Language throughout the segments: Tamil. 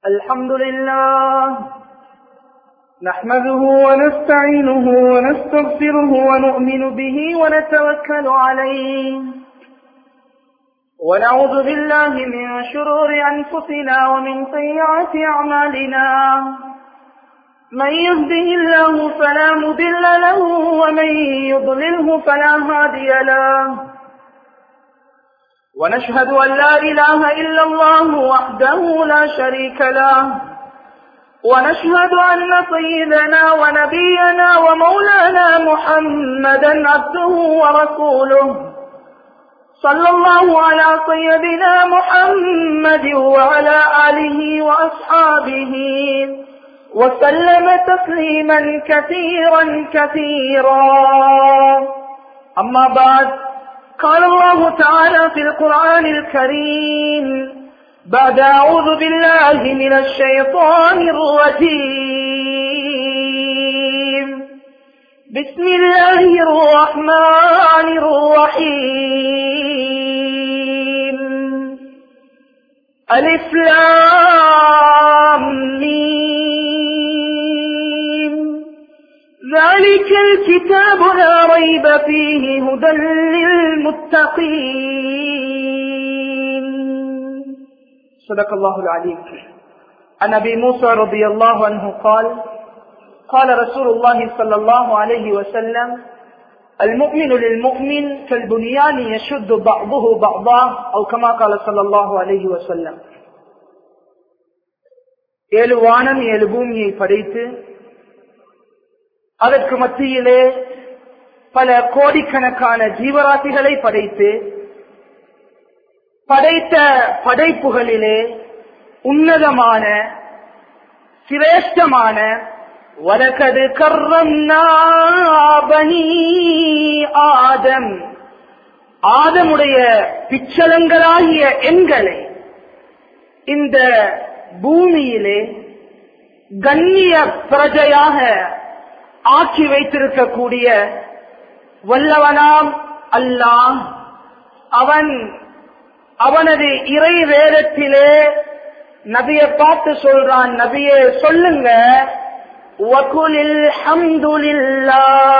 الحمد لله نحمده ونستعينه ونستغفره ونؤمن به ونتوكل عليه ونعوذ بالله من شرور أنفسنا ومن سيئات أعمالنا من يهده الله فلا مضل له ومن يضلله فلا هادي له ونشهد أن لا إله إلا الله وحده لا شريك له ونشهد أن سيدنا ونبينا ومولانا محمدا عبده ورسوله صلى الله على سيدنا محمد وعلى آله وأصحابه وسلم تسليما كثيرا كثيرا أما بعد قال الله تعالى في القرآن الكريم بعد أعوذ بالله من الشيطان الرجيم بسم الله الرحمن الرحيم ألف لام ميم ذلك الكتاب لا ريب فيه هدى للمتقين صدق الله العليم عن ابي موسى رضي الله عنه قال قال رسول الله صلى الله عليه وسلم المؤمن للمؤمن كالبنيان يشد بعضه بعضا او كما قال صلى الله عليه وسلم ஏழு வானம் ஏழு பூமியை படைத்து அதற்கு மத்தியிலே பல கோடிக்கணக்கான ஜீவராசிகளை படைத்து படைத்த படைப்புகளிலே உன்னதமான சிரேஷ்டமான வலகது கர்ரம் பனி ஆதம் ஆதமுடைய பிச்சலங்களாகிய எண்களை இந்த பூமியிலே கண்ணிய பிரஜையாக ஆக்கி வைத்திருக்கக்கூடிய வல்லவனாம் அல்லாஹ் அவன் அவனது இறை வேதத்திலே நபிய பார்த்து சொல்றான் நபியே சொல்லுங்க வகுலில் ஹம்துலில்லா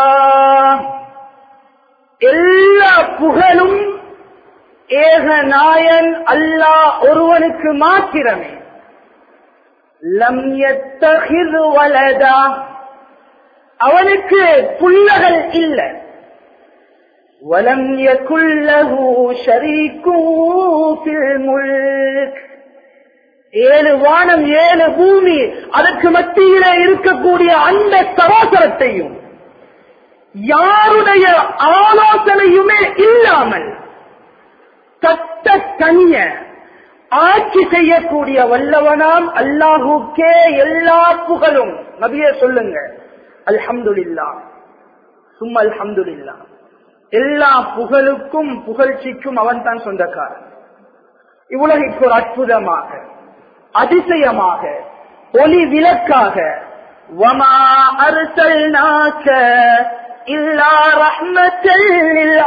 எல்லா புகழும் ஏக நாயன் அல்லாஹ் ஒருவனுக்கு மாத்திரமே லம் எத்தகிது வலதா அவனுக்கு புள்ளகள் இல்லை ولم يكن له شريك في الملك ஏழு வானம் ஏழு பூமி அதற்கு மத்தியிலே இருக்கக்கூடிய அந்த சராசரத்தையும் யாருடைய ஆலோசனையுமே இல்லாமல் தட்ட தனிய ஆட்சி செய்யக்கூடிய வல்லவனாம் அல்லாஹுக்கே எல்லா புகழும் நபியே சொல்லுங்க அல்ஹம்துலில்லா சும்மா அல்ஹம்துலில்லா எல்லா புகழுக்கும் புகழ்ச்சிக்கும் அவன் தான் சொந்தக்காரன் இவ்வுலகிற்கு ஒரு அற்புதமாக அதிசயமாக ஒளி விளக்காக வமா அருசல்நாக்க இல்லா ரஹ்மத்தல்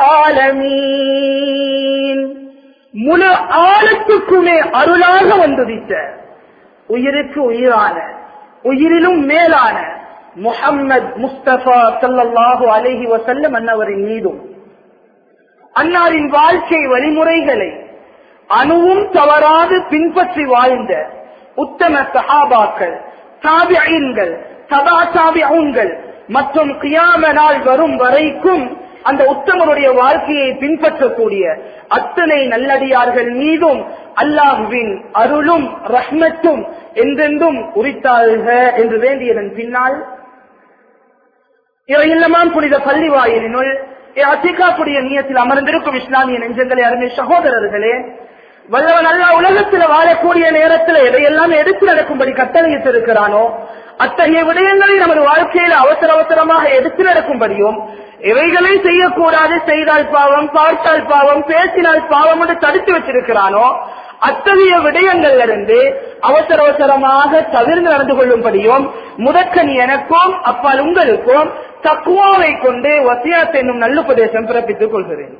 ஆலமீன் முழு ஆழத்துக்குமே அருளாக வந்துதித்த உயிருக்கு உயிரான உயிரிலும் மேலான முஹம்மது முஸ்தபா சல்லாஹு அலஹி வசல்லம் அன்னவரின் மீதும் அன்னாரின் வாழ்க்கை வழிமுறைகளை அணுவும் தவறாது பின்பற்றி வாழ்ந்த உத்தம சஹாபாக்கள் தாபியன்கள் சதா தாபியன்கள் மற்றும் கியாம நாள் வரும் வரைக்கும் அந்த உத்தமருடைய வாழ்க்கையை பின்பற்றக்கூடிய அத்தனை நல்லடியார்கள் மீதும் அல்லாஹுவின் அருளும் ரஹ்மத்தும் என்றென்றும் உரித்தாள்க என்று வேண்டியதன் பின்னால் இவையெல்லாம் புனித பள்ளி வாயிலினுள் அத்திகாப்புடைய நீயத்தில் அமர்ந்திருக்கும் இஸ்லாமிய நெஞ்சங்களே அருமை சகோதரர்களே வல்லவன் அல்லா உலகத்தில் வாழக்கூடிய நேரத்தில் எதையெல்லாம் எடுத்து நடக்கும்படி கட்டளையிட்டு இருக்கிறானோ அத்தகைய விடயங்களை நமது வாழ்க்கையில் அவசர அவசரமாக எடுத்து நடக்கும்படியும் இவைகளை செய்யக்கூடாது செய்தால் பாவம் பார்த்தால் பாவம் பேசினால் பாவம் என்று தடுத்து வச்சிருக்கிறானோ அத்தகைய விடயங்கள்ல இருந்து அவசர அவசரமாக தவிர்ந்து நடந்து கொள்ளும்படியும் முதற்கன் எனக்கும் அப்பால் உங்களுக்கும் தக்குவாவை கொண்டு வசியாத் என்னும் நல்லுபதேசம் பிறப்பித்துக் கொள்கிறேன்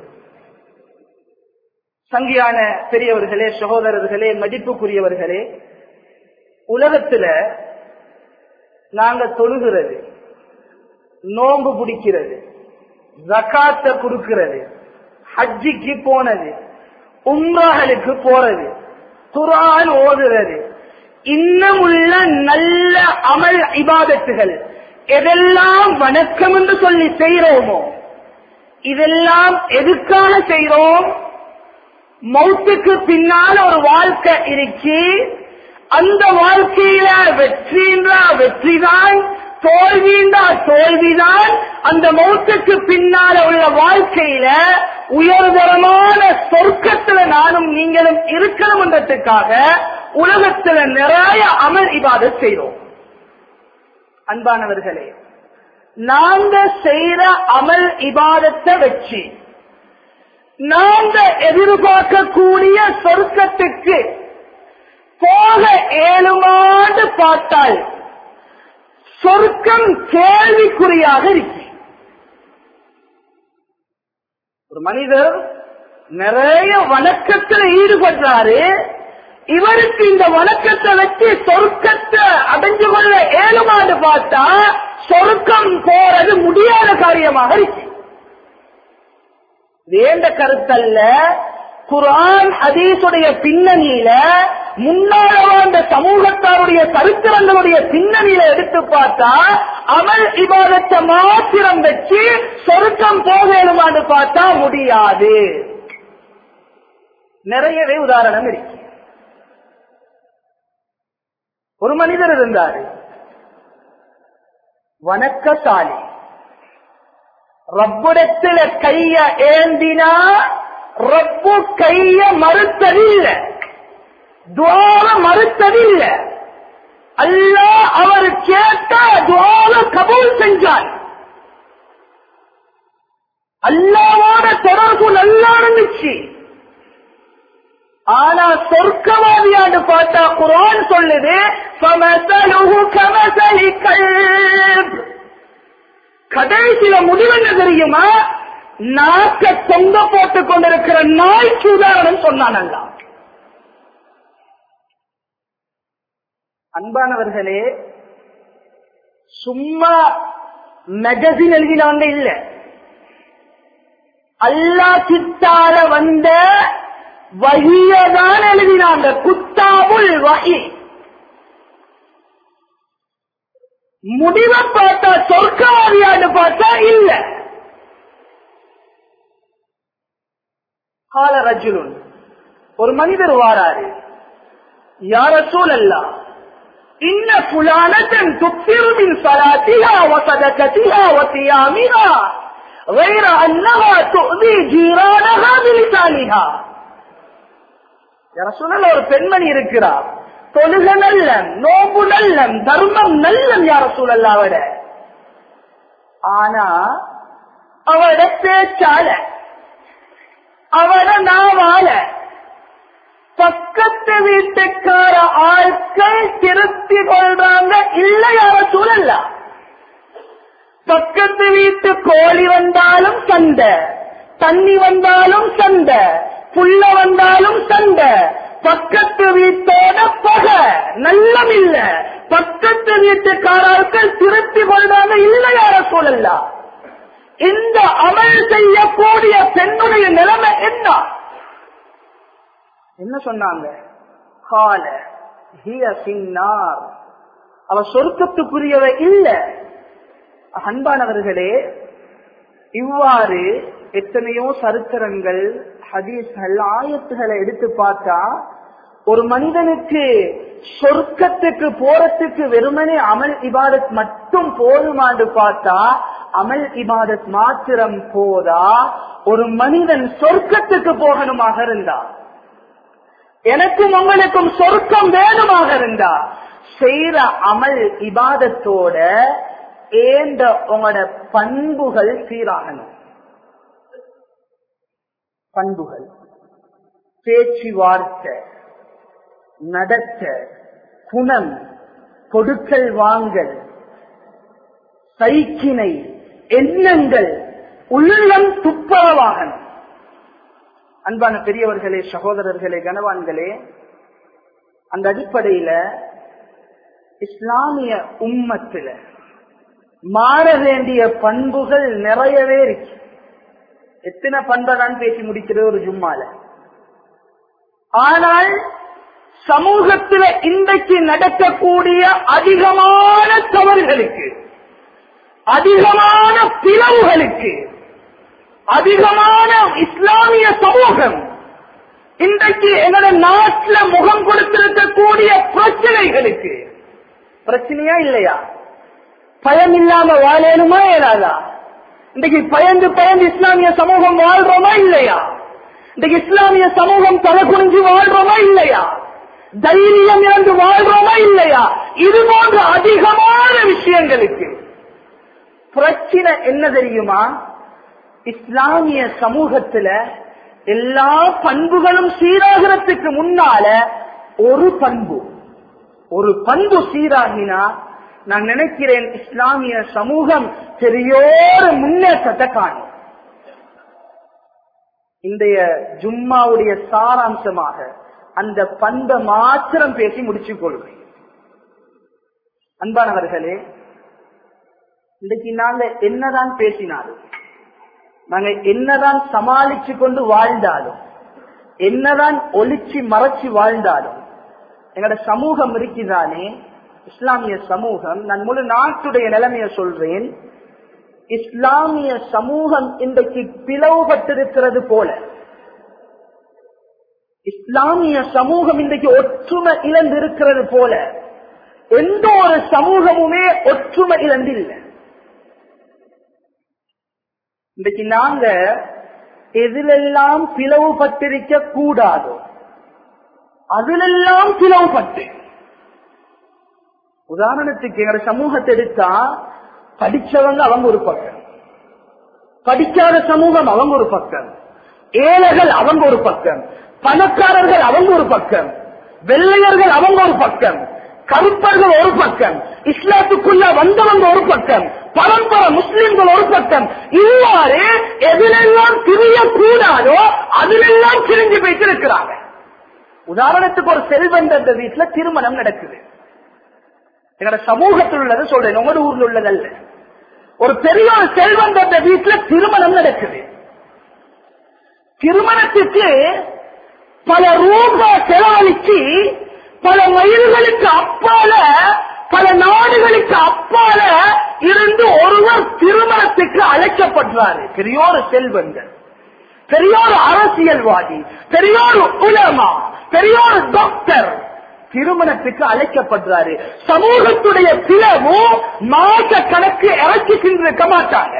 சங்கியான பெரியவர்களே சகோதரர்களே மதிப்புக்குரியவர்களே உலகத்துல நாங்க தொழுகிறது நோன்பு பிடிக்கிறது ஜக்காத்த கொடுக்கிறது ஹஜ்ஜிக்கு போனது உம்ராகளுக்கு போறது குரான் ஓதுறது இன்னும் உள்ள நல்ல அமல் இபாதத்துகள் எதெல்லாம் வணக்கம் என்று சொல்லி செய்யறோமோ இதெல்லாம் எதுக்காக செய்யறோம் மௌத்துக்கு பின்னால ஒரு வாழ்க்கை இருக்கு அந்த வாழ்க்கையில வெற்றின்றா வெற்றிதான் தோல்வின்றா தோல்விதான் அந்த மௌத்துக்கு பின்னால உள்ள வாழ்க்கையில உயர்தரமான சொர்க்கத்துல நானும் நீங்களும் இருக்கணும்ன்றதுக்காக உலகத்துல நிறைய அமல் இபாத செய்றோம் அன்பானவர்களே நாங்க செய்யற அமல் இபாதத்தை வச்சு நாங்க எதிர்பார்க்கக்கூடிய சொர்க்கத்துக்கு போக ஏழுமாண்டு பார்த்தால் சொர்க்கம் கேள்விக்குறியாக இருக்கு ஒரு மனிதர் நிறைய வணக்கத்தில் ஈடுபடுறாரு இவருக்கு இந்த வணக்கத்தை வச்சு சொர்க்கத்தை அடைஞ்சு கொள்ள ஏழுமாண்டு பார்த்தா சொர்க்கம் போறது முடியாத காரியமாக இருக்கு வேண்ட கருத்தல்ல குரான் ஹதீஸுடைய பின்னணியில முன்னால வாழ்ந்த சமூகத்தாருடைய சரித்திரங்களுடைய பின்னணியில எடுத்து பார்த்தா அமல் இபாதத்தை மாத்திரம் வச்சு சொருக்கம் போகலுமான்னு பார்த்தா முடியாது நிறையவே உதாரணம் இருக்கு ஒரு மனிதர் இருந்தாரு வணக்கசாலி ரப்புடத்துல கைய ஏந்தினா ரப்பு கைய மறுத்ததில்லை துவார மறுத்ததில்ல அல்ல அவர் கேட்ட துவார கபூல் செஞ்சார் அல்லாவோட தொடர்பு நல்லா இருந்துச்சு ஆனா சொர்க்கவாதியாண்டு பார்த்தா குரான் சொல்லுது "ஃபமஸலுஹு கமஸலி கல்ப்." கடைசியில முடிவு என்ன தெரியுமா நாக்க தொங்க போட்டுக் கொண்டிருக்கிற நாய்க்கு உதாரணம் சொன்னான் அல்லா அன்பானவர்களே சும்மா மேகசின் எழுதினாங்க இல்ல அல்லா கிட்டால வந்த வகியதான் எழுதினாங்க குத்தாபுல் வகி முடிவை பார்த்தா சொர்க்கவாதியான்னு பார்த்தா இல்ல கால ரஜுலுன் ஒரு மனிதர் வாராரு யார சூழல்லா إن فلانة تكثر من صلاتها وصدقتها وصيامها غير أنها تؤذي جيرانها بلسانها சொல்லல ஒரு பெண்மணி இருக்கிறார் தொழுக நல்லம் நோம்பு நல்லம் தர்மம் நல்லம் யார சூழல்ல அவட ஆனா அவட பேச்சால அவட நாவால பக்கத்து வீட்டுக்கார ஆட்கள் திருத்தி கொள்றாங்க இல்ல யார சூழல்ல பக்கத்து வீட்டு கோழி வந்தாலும் சண்டை தண்ணி வந்தாலும் சண்டை புள்ள வந்தாலும் சண்டை பக்கத்து வீட்டோட பகை நல்லம் இல்ல பக்கத்து வீட்டுக்காரர்கள் திருத்தி கொள்றாங்க இல்ல யார சூழல்ல இந்த அமல் செய்யக்கூடிய பெண்ணுடைய நிலைமை என்ன என்ன சொன்னாங்க கால ஹிய சின்னார் அவ சொர்க்கத்துக்குரியவ இல்ல அன்பானவர்களே இவ்வாறு எத்தனையோ சரித்திரங்கள் ஹதீஸ்கள் ஆயத்துகளை எடுத்து பார்த்தா ஒரு மனிதனுக்கு சொர்க்கத்துக்கு போறதுக்கு வெறுமனே அமல் இபாதத் மட்டும் போதுமாண்டு பார்த்தா அமல் இபாதத் மாத்திரம் போதா ஒரு மனிதன் சொர்க்கத்துக்கு போகணுமாக இருந்தா எனக்கும் உங்களுக்கும் சொர்க்கம் வேணுமாக இருந்தா செய்யற அமல் இபாதத்தோட ஏந்த உங்களோட பண்புகள் சீராகணும் பண்புகள் பேச்சுவார்த்தை நடத்த குணம் கொடுக்கல் வாங்கல் சைக்கினை எண்ணங்கள் உள்ளம் துப்புரவாகணும் அன்பான பெரியவர்களே சகோதரர்களே கனவான்களே அந்த அடிப்படையில இஸ்லாமிய உம்மத்துல மாற வேண்டிய பண்புகள் நிறையவே இருக்கு எத்தனை பண்பை தான் பேசி முடிக்கிறது ஒரு ஜும்மால ஆனால் சமூகத்தில் இன்றைக்கு நடக்கக்கூடிய அதிகமான தவறுகளுக்கு அதிகமான பிளவுகளுக்கு அதிகமான இஸ்லாமிய சமூகம் இன்றைக்கு எங்களோட நாட்டில் முகம் கொடுத்திருக்கக்கூடிய பிரச்சனைகளுக்கு பிரச்சனையா இல்லையா பயம் இல்லாம வாழணுமா இயலாதா இன்றைக்கு பயந்து பயந்து இஸ்லாமிய சமூகம் வாழ்றோமா இல்லையா இன்றைக்கு இஸ்லாமிய சமூகம் தலை குனிஞ்சு வாழ்றோமா இல்லையா தைரியம் இழந்து வாழ்றோமா இல்லையா இது போன்ற அதிகமான விஷயங்களுக்கு பிரச்சனை என்ன தெரியுமா இஸ்லாமிய சமூகத்துல எல்லா பண்புகளும் சீராகிறதுக்கு முன்னால ஒரு பண்பு ஒரு பண்பு சீராகினா நான் நினைக்கிறேன் இஸ்லாமிய சமூகம் பெரியோரு முன்னேற்றத்தை காணும் இன்றைய ஜும்மாவுடைய சாராம்சமாக அந்த பண்பை மாத்திரம் பேசி முடிச்சுக் கொள்வேன் அன்பானவர்களே இன்றைக்கு நாங்க என்னதான் பேசினாலும் நாங்க என்னதான் சமாளிச்சு கொண்டு வாழ்ந்தாலும் என்னதான் ஒளிச்சு மறைச்சு வாழ்ந்தாலும் எங்களோட சமூகம் இருக்குதானே இஸ்லாமிய சமூகம் நான் முழு நாட்டுடைய நிலைமைய சொல்றேன் இஸ்லாமிய சமூகம் இன்றைக்கு பிளவுபட்டிருக்கிறது போல இஸ்லாமிய சமூகம் இன்றைக்கு ஒற்றுமை இழந்து இருக்கிறது போல எந்த ஒரு சமூகமுமே ஒற்றுமை இழந்தில்லை இன்றைக்கு நாங்க எதிலெல்லாம் பிளவுபட்டிருக்க கூடாதோ அதிலெல்லாம் பிளவுபட்டு உதாரணத்துக்கு எங்க சமூகத்தை எடுத்தா படிச்சவங்க அவங்க ஒரு பக்கம் படிக்காத சமூகம் அவங்க ஒரு பக்கம் ஏழைகள் அவங்க ஒரு பக்கம் பணக்காரர்கள் அவங்க ஒரு பக்கம் வெள்ளையர்கள் அவங்க ஒரு பக்கம் கருப்பர்கள் ஒரு பக்கம் இஸ்லாத்துக்குள்ள வந்தவங்க ஒரு பக்கம் பரம்பரை முஸ்லிம்கள் ஒரு பக்கம் இவ்வாறு எதிலெல்லாம் திரியக்கூடாதோ அதிலெல்லாம் திரிஞ்சு வைத்திருக்கிறாங்க உதாரணத்துக்கு ஒரு செல்வந்த வீட்டுல திருமணம் நடக்குது எங்களோட சமூகத்தில் உள்ளது சொல்றேன் உங்களோட ஊர்ல உள்ளதல்ல ஒரு பெரிய ஒரு செல்வந்த வீட்டுல திருமணம் நடக்குது திருமணத்துக்கு பல ரூபாய் செலவழிச்சு பல மைல்களுக்கு அப்பால பல நாடுகளுக்கு அப்பால இருந்து ஒருவர் திருமணத்துக்கு அழைக்கப்படுறாரு பெரியோரு செல்வங்கள் பெரியோரு அரசியல்வாதி பெரியோரு உலமா பெரியோரு டாக்டர் திருமணத்துக்கு அழைக்கப்படுறாரு சமூகத்துடைய பிளவு மாச கணக்கு இறக்கி சென்றிருக்க மாட்டாங்க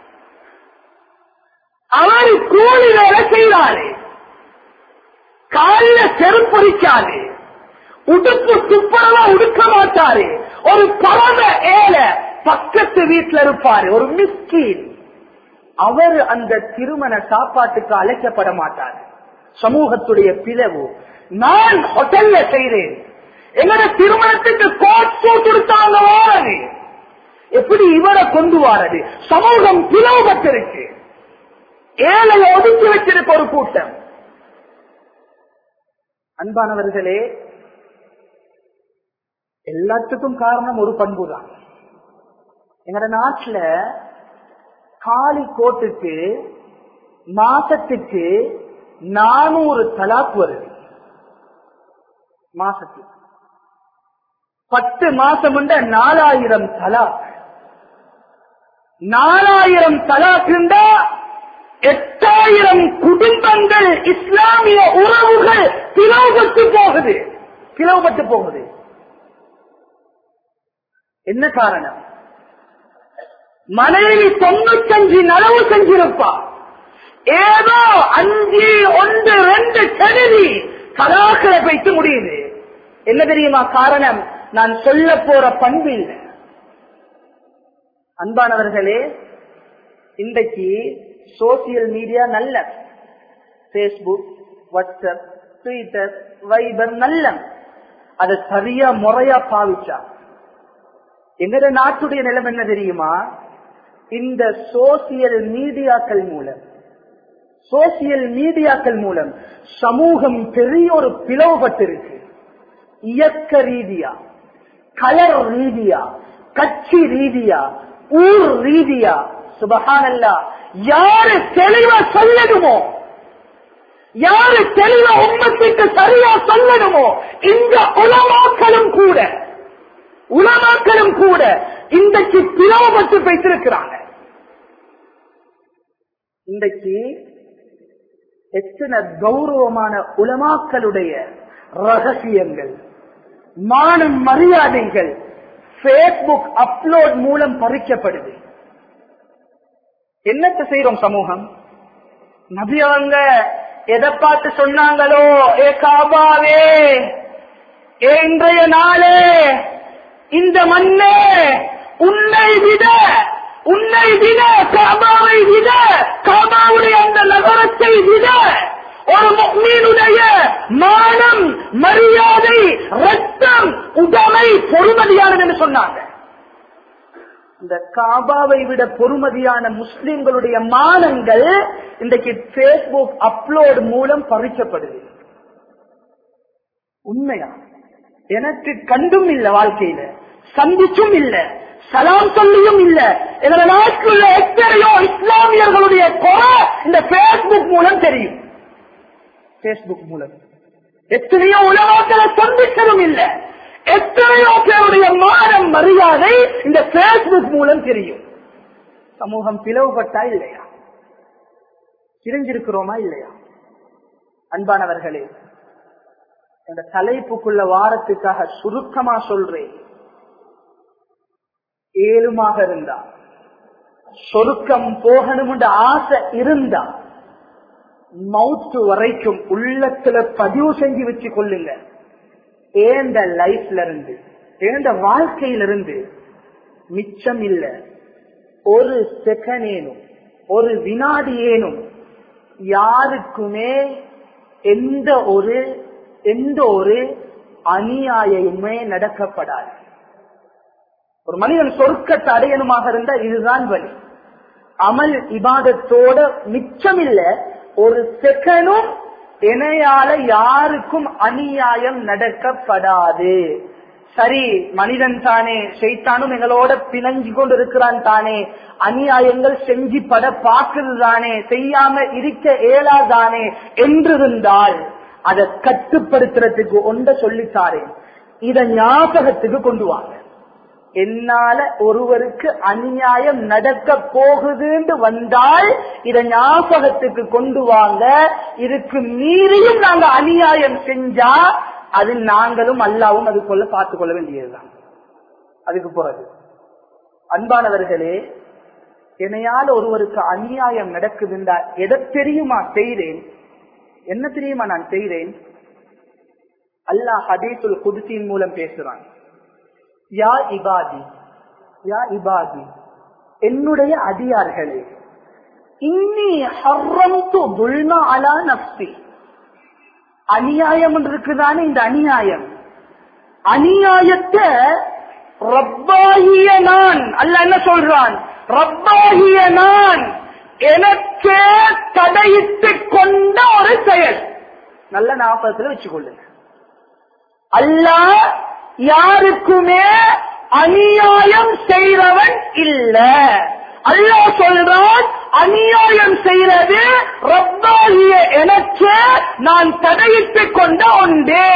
அவர் கூலி வேலை செய்கிறாரு காலில செருப்பொறிக்காது உடுப்பு துப்புரவா உடுக்க மாட்டாரு ஒரு பரம ஏழை பக்கத்து வீட்டுல இருப்பாரு ஒரு மிஸ்கீன் அவர் அந்த திருமண சாப்பாட்டுக்கு அழைக்கப்பட மாட்டார் சமூகத்துடைய பிளவு நான் ஹோட்டல்ல செய்தேன் என்னோட திருமணத்துக்கு கோட் சூட் கொடுத்தாங்க வாரது எப்படி இவரை கொண்டு வாரது சமூகம் பிளவுபட்டிருக்கு ஏழை ஒதுக்கி வச்சிருக்க ஒரு கூட்டம் அன்பானவர்களே எல்லாத்துக்கும் காரணம் ஒரு பண்பு தான் எங்கட நாட்டுல காலி கோட்டுக்கு மாசத்துக்கு நானூறு தலாக் வருது மாசத்துக்கு பத்து மாசம் நாலாயிரம் தலாக் நாலாயிரம் தலாக் இருந்தா எட்டாயிரம் குடும்பங்கள் இஸ்லாமிய உறவுகள் பிளவுபட்டு போகுது பிளவுபட்டு போகுது என்ன காரணம் மனைவி தொண்ணூத்தஞ்சு நலவு செஞ்சிருப்பா ஏதோ அஞ்சு ஒன்று ரெண்டு கருதி கலாக்களை வைத்து முடியுது என்ன தெரியுமா காரணம் நான் சொல்ல போற பண்பு இல்லை அன்பானவர்களே இன்றைக்கு சோசியல் மீடியா நல்ல பேஸ்புக் வாட்ஸ்அப் ட்விட்டர் வைபர் நல்ல அதை சரியா முறையா பாவிச்சா எங்கட நாட்டுடைய நிலம் என்ன தெரியுமா இந்த சோசியல் மீடியாக்கள் மூலம் சோசியல் மீடியாக்கள் மூலம் சமூகம் பெரிய ஒரு பிளவுபட்டிருக்கு இயக்க ரீதியா கலர் ரீதியா கட்சி ரீதியா ஊர் ரீதியா சுபஹானல்லா யாரு தெளிவா சொல்லணுமோ யாரு தெளிவா உண்மத்துக்கு சரியா சொல்லணுமோ இந்த உலமாக்களும் கூட உலமாக்களும் கூட இன்றைக்கு பிளவுபட்டு வைத்திருக்கிறாங்க இன்றைக்கு எத்தனை கௌரவமான உலமாக்களுடைய ரகசியங்கள் மானம் மரியாதைகள் பேஸ்புக் அப்லோட் மூலம் பறிக்கப்படுது என்னத்த செய்யறோம் சமூகம் நபி அவங்க எதை பார்த்து சொன்னாங்களோ ஏ காபாவே ஏ இன்றைய நாளே இந்த மண்ணே உன்னை விட உன்னை விட காபாவை விட காபாவுடைய அந்த நகரத்தை விட ஒரு முக்மீனுடைய மானம் மரியாதை ரத்தம் உடமை பொறுமதியானது என்று சொன்னாங்க இந்த காபாவை விட பொறுமதியான முஸ்லிம்களுடைய மானங்கள் இன்றைக்கு பேஸ்புக் அப்லோட் மூலம் பறிக்கப்படுது உண்மையா எனக்கு கண்டும் இல்ல வாழ்க்கையில சந்திச்சும் இல்ல சலாம் சொல்லியும் இல்ல எங்களை நாட்டில் உள்ள எத்தனையோ இஸ்லாமியர்களுடைய குறை இந்த பேஸ்புக் மூலம் தெரியும் பேஸ்புக் மூலம் எத்தனையோ உலகங்களை சந்திச்சதும் இல்ல எத்தனையோ பேருடைய மானம் மரியாதை இந்த பேஸ்புக் மூலம் தெரியும் சமூகம் பிளவுபட்டா இல்லையா பிரிஞ்சிருக்கிறோமா இல்லையா அன்பானவர்களே இந்த தலைப்புக்குள்ள வாரத்துக்காக சுருக்கமா சொல்றேன் ஏழுமாக இருந்தா சொருக்கம் போகணும்ன்ற ஆசை இருந்தா மவுத்து வரைக்கும் உள்ளத்துல பதிவு செஞ்சு வச்சு கொள்ளுங்க ஏந்த லைஃப்ல இருந்து ஏந்த வாழ்க்கையிலிருந்து மிச்சம் இல்ல ஒரு செகண்ட் ஏனும் ஒரு வினாடி ஏனும் யாருக்குமே எந்த ஒரு எந்த ஒரு அநியாயமுமே நடக்கப்படாது ஒரு மனிதன் சொர்க்கத்தை அடையணுமாக இருந்தா இதுதான் வழி அமல் இபாதத்தோட மிச்சம் இல்ல ஒரு செகண்டும் இணையால யாருக்கும் அநியாயம் நடக்கப்படாது சரி மனிதன் தானே செய்தானும் எங்களோட பிணைஞ்சு கொண்டு இருக்கிறான் தானே அநியாயங்கள் செஞ்சு பட பார்க்கிறது தானே செய்யாம இருக்க இயலாதானே என்றிருந்தால் அதை கட்டுப்படுத்துறதுக்கு ஒன்ற சொல்லித்தாரேன் இத ஞாபகத்துக்கு கொண்டு வாங்க என்னால ஒருவருக்கு அநியாயம் நடக்க போகுதுன்னு வந்தால் இத ஞாபகத்துக்கு கொண்டு வாங்க இதுக்கு மீறியும் நாங்க அநியாயம் செஞ்சா அது நாங்களும் அல்லாவும் அதுக்குள்ள பார்த்துக் கொள்ள வேண்டியதுதான் அதுக்கு பிறகு அன்பானவர்களே என்னையால ஒருவருக்கு அநியாயம் நடக்குதுண்டா எதை தெரியுமா செய்கிறேன் என்ன தெரியுமா நான் செய்கிறேன் அல்லாஹ் ஹதீசுல் குதிசின் மூலம் பேசுறான் யா இபாதி யா இபாதி என்னுடைய அடியார்களே இன்னி ஹர்ரம்து துல்மா அலா நப்சி அநியாயம் இருக்குதானே இந்த அநியாயம் அநியாயத்தை ரப்பாகிய நான் அல்ல என்ன சொல்றான் ரப்பாகிய நான் எனக்கே தடையிட்டு கொண்ட ஒரு செயல் நல்ல ஞாபகத்துல வச்சுக்கொள்ளுங்க அல்லாஹ் யாருக்குமே அநியாயம் செய்றவன் இல்ல அல்லாஹ் சொல்றான் அநியாயம் செய்யறது ரப்பாகிய எனக்கு நான் தடையிட்டுக் கொண்ட ஒன்று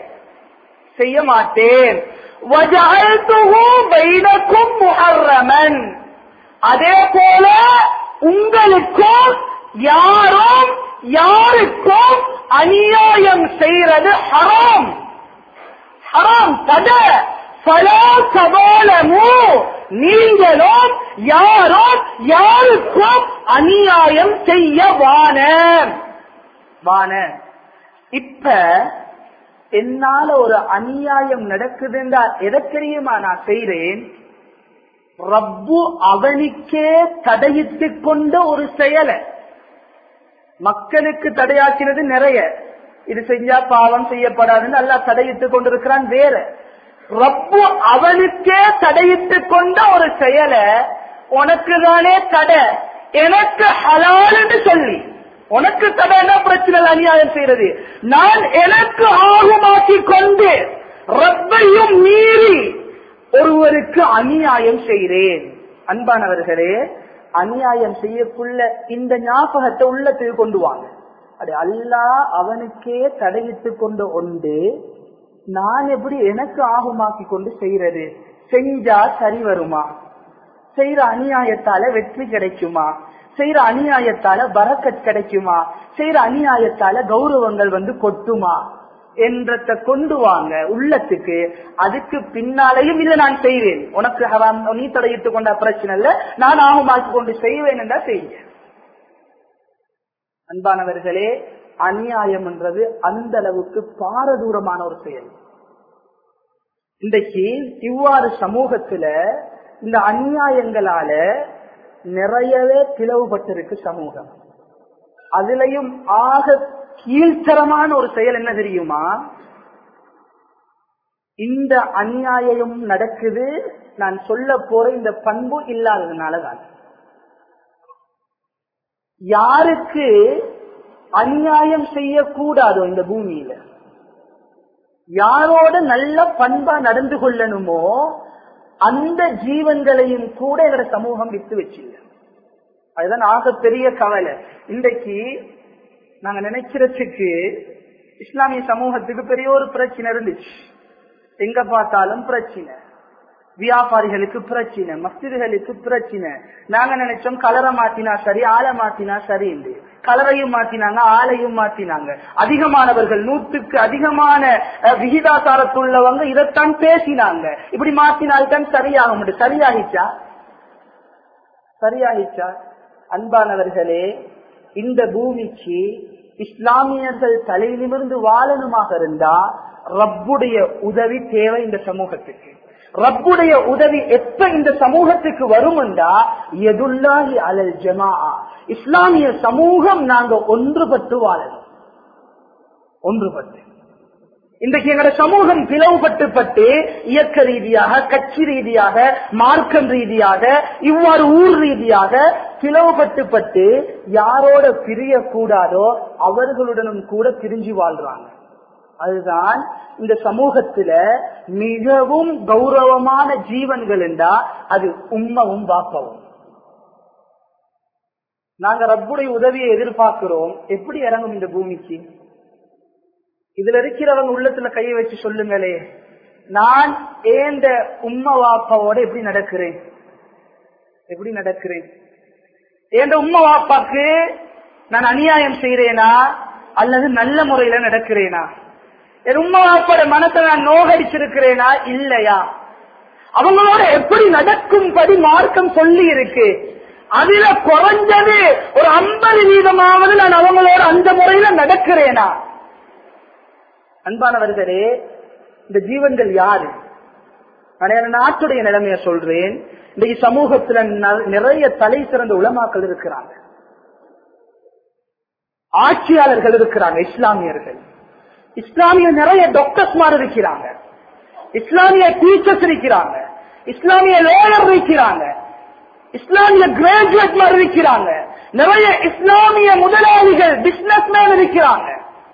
செய்ய மாட்டேன் وَجَعَلْتُهُ بَيْنَكُمْ مُحَرَّمًا அதே போல உங்களுக்கும் யாரும் யாருக்கும் அநியாயம் செய்யறது ஹராம் ஹராம் தட பலா சபாலமோ நீங்களும் யாரும் யாருக்கும் அநியாயம் செய்ய வான வான இப்ப என்னால ஒரு அநியாயம் நடக்குதுன்றா எதை தெரியுமா நான் செய்றேன் ரப்பு அவனுக்கே தடையிட்டுக் கொண்ட ஒரு செயலை மக்களுக்கு தடையாக்கிறது நிறைய இது செஞ்சா பாவம் செய்யப்படாதுன்னு அல்லா தடையிட்டுக் கொண்டிருக்கிறான் வேற ரப்பு அவனுக்கே தடையிட்டுக் கொண்ட ஒரு செயலை உனக்கு தானே தடை எனக்கு ஹலால்னு சொல்லி உனக்கு தடைனா பிரச்சனை இல்லை, அநியாயம் செய்யறது நான் எனக்கு ஆகுமாக்கி கொண்டு ரப்பையும் மீறி உங்களுக்கு அநியாயம் செய்கிறேன் அன்பானவர்களே அநியாயம் செய்யக்குள்ள இந்த ஞாபகத்தை உள்ளத்துக்கு கொண்டு வாங்க அது அல்லாஹ் அவனுக்கே தடையிட்டு கொண்டு ஒன்று நான் எப்படி எனக்கு ஆகுமாக்கி கொண்டு செய்யறது செஞ்சா சரி வருமா செய்யற அநியாயத்தால வெற்றி கிடைக்குமா செய்யற அநியாயத்தால பரக்கத் கிடைக்குமா செய்யற அநியாயத்தால கௌரவங்கள் வந்து கொட்டுமா என்றத கொண்டு வாங்க உள்ளத்துக்கு அதுக்கு பின்னாலையும் இல்ல நான் செய்வேன் உனக்கு ஹராம் நீ தடையிட்டு கொண்ட பிரச்சனை இல்ல நான் ஆகுமாக்கி கொண்டு செய்வேன் என்றா செய்ய அன்பானவர்களே அநியாயம் என்றது அந்த அளவுக்கு பாரதூரமான ஒரு செயல் இன்றைக்கு இவ்வாறு சமூகத்துல இந்த அநியாயங்களால நிறையவே பிளவுபட்டிருக்கு சமூகம் அதுலயும் ஆக கீழ்த்தரமான ஒரு செயல் என்ன தெரியுமா இந்த அநியாயம் நடக்குது நான் சொல்ல போற இந்த பண்பு இல்லாததுனாலதான் யாருக்கு அநியாயம் செய்யக்கூடாதோ இந்த பூமியில யாரோட நல்ல பண்பா நடந்து கொள்ளணுமோ அந்த ஜீவன்களையும் கூட எங்களோட சமூகம் விட்டு வச்சில்ல அதுதான் ஆகப்பெரிய கவலை இன்றைக்கு நாங்க நினைக்கிறதுக்கு இஸ்லாமிய சமூகத்துக்கு பெரிய ஒரு பிரச்சனை இருந்துச்சு எங்க பார்த்தாலும் பிரச்சனை வியாபாரிகளுக்கு பிரச்சனை மஸ்திதுகளுக்கு பிரச்சனை நாங்க நினைச்சோம் கலரை மாத்தினா சரி ஆளை மாத்தினா சரி கலரையும் மாத்தினாங்க ஆளையும் மாத்தினாங்க அதிகமானவர்கள் நூற்றுக்கு அதிகமான விகிதாசாரத்துள்ளவங்க இதைத்தான் பேசினாங்க இப்படி மாத்தினால்தான் சரியாக முடியும் சரியாகிச்சா சரியாகிச்சா அன்பானவர்களே இந்த பூமிக்கு இஸ்லாமியர்கள் தலை நிமிர்ந்து வாழணுமாக இருந்தா ரப்புடைய உதவி தேவை இந்த சமூகத்துக்கு ரப்புடைய உதவி எப்ப இந்த சமூகத்துக்கு வரும்டா எதுல்லாஹி அலல் ஜமா இஸ்லாமிய சமூகம் நாங்க ஒன்றுபட்டு வாழணும் ஒன்றுபட்டு இன்றைக்கு எங்களோட சமூகம் பிளவுபட்டுப்பட்டு இயக்க ரீதியாக கட்சி ரீதியாக மார்க்கம் ரீதியாக இவ்வாறு ஊர் ரீதியாக பிளவுபட்டுப்பட்டு யாரோட பிரிய கூடாதோ அவர்களுடனும் கூட பிரிஞ்சு வாழ்றாங்க அதுதான் இந்த சமூகத்துல மிகவும் கௌரவமான ஜீவன்கள் என்றா அது உம்மவும் பாப்பவும் நாங்க ரப்புடைய உதவியை எதிர்பார்க்கிறோம் எப்படி இறங்கும் இந்த பூமிக்கு இதுல இருக்கிறவங்க உள்ளத்துல கையை வச்சு சொல்லுங்களே நான் ஏந்த உம்ம வாப்பாவோட எப்படி நடக்கிறேன் எப்படி நடக்கிறேன் ஏந்த உம்ம வாப்பாக்கு நான் அநியாயம் செய்யறேனா அல்லது நல்ல முறையில நடக்கிறேனா என் உம்மா வாப்போட மனசை நான் நோகடிச்சிருக்கிறேனா இல்லையா அவங்களோட எப்படி நடக்கும்படி மார்க்கம் சொல்லி இருக்கு அதுல குறைஞ்சது ஒரு ஐம்பது வீதமாவது நான் அவங்களோட அந்த முறையில நடக்கிறேனா அன்பானவர்களே இந்த ஜீவன்கள் யாரு நான் என் நாட்டுடைய நிலைமைய சொல்றேன் இந்த சமூகத்துல நிறைய தலை சிறந்த உளமாக்கள் இருக்கிறாங்க ஆட்சியாளர்கள் இருக்கிறாங்க இஸ்லாமியர்கள் இஸ்லாமிய நிறைய டாக்டர்ஸ்மார் இருக்கிறாங்க இஸ்லாமிய டீச்சர்ஸ் இருக்கிறாங்க இஸ்லாமிய லேயர் இருக்கிறாங்க இஸ்லாமிய கிராஜுவேட் மாதிரி இருக்கிறாங்க நிறைய இஸ்லாமிய முதலாளிகள் பிசினஸ் மேன் இருக்கிறாங்க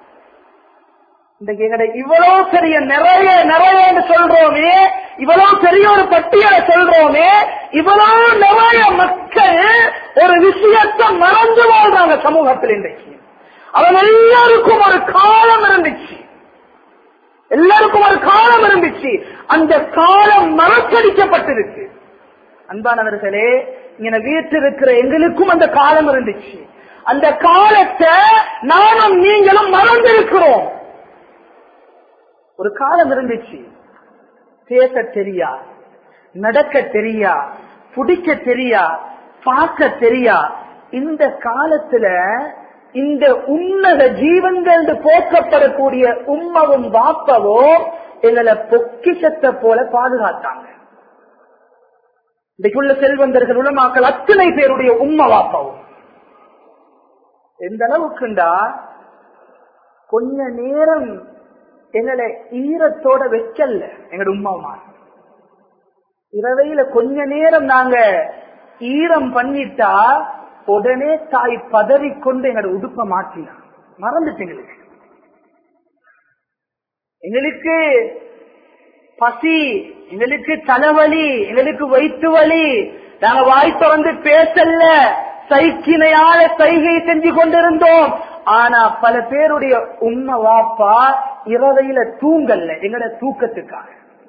இவ்வளவு பெரிய நிறைய நிறைய சொல்றோமே இவ்வளவு பெரிய ஒரு பட்டியலை சொல்றோமே இவ்வளவு நிறைய மக்கள் ஒரு விஷயத்தை மறந்து வாழ்றாங்க சமூகத்தில் இன்றைக்கு அவன் எல்லாருக்கும் ஒரு காலம் இருந்துச்சு எல்லாருக்கும் ஒரு காலம் இருந்துச்சு அந்த காலம் மறக்கடிக்கப்பட்டிருக்கு அன்பானவர்களே இங்க வீட்டு இருக்கிற எங்களுக்கும் அந்த காலம் இருந்துச்சு அந்த காலத்தை நானும் நீங்களும் மறந்திருக்கிறோம் ஒரு காலம் இருந்துச்சு பேச தெரியா நடக்க தெரியா பிடிக்க தெரியா பார்க்க தெரியா இந்த காலத்துல இந்த உன்னத ஜீவன்கள் போக்கப்படக்கூடிய உம்மவும் வாப்பவோ எங்களை பொக்கிஷத்தை போல பாதுகாத்தாங்க இன்றைக்குள்ள செல்வந்தர்கள் உலமாக்கள் அத்தனை பேருடைய உம்ம வாப்பவும் எந்த அளவுக்குண்டா கொஞ்ச நேரம் எங்களை ஈரத்தோட வைக்கல எங்களோட உமாமா இரவையில கொஞ்ச நேரம் நாங்க ஈரம் பண்ணிட்டா உடனே தாய் பதறிக்கொண்டு எங்களோட உடுப்ப மாற்றினா மறந்துட்டு எங்களுக்கு எங்களுக்கு பசி எங்களுக்கு தலைவலி எங்களுக்கு வயிற்று வலி நாங்க வாய் திறந்து பேசல சைக்கிணையால சைகை செஞ்சு கொண்டிருந்தோம் ஆனா பல பேருடைய உண்மை வாப்பா இரவையில தூங்கல்ல எங்கட தூக்கத்துக்காக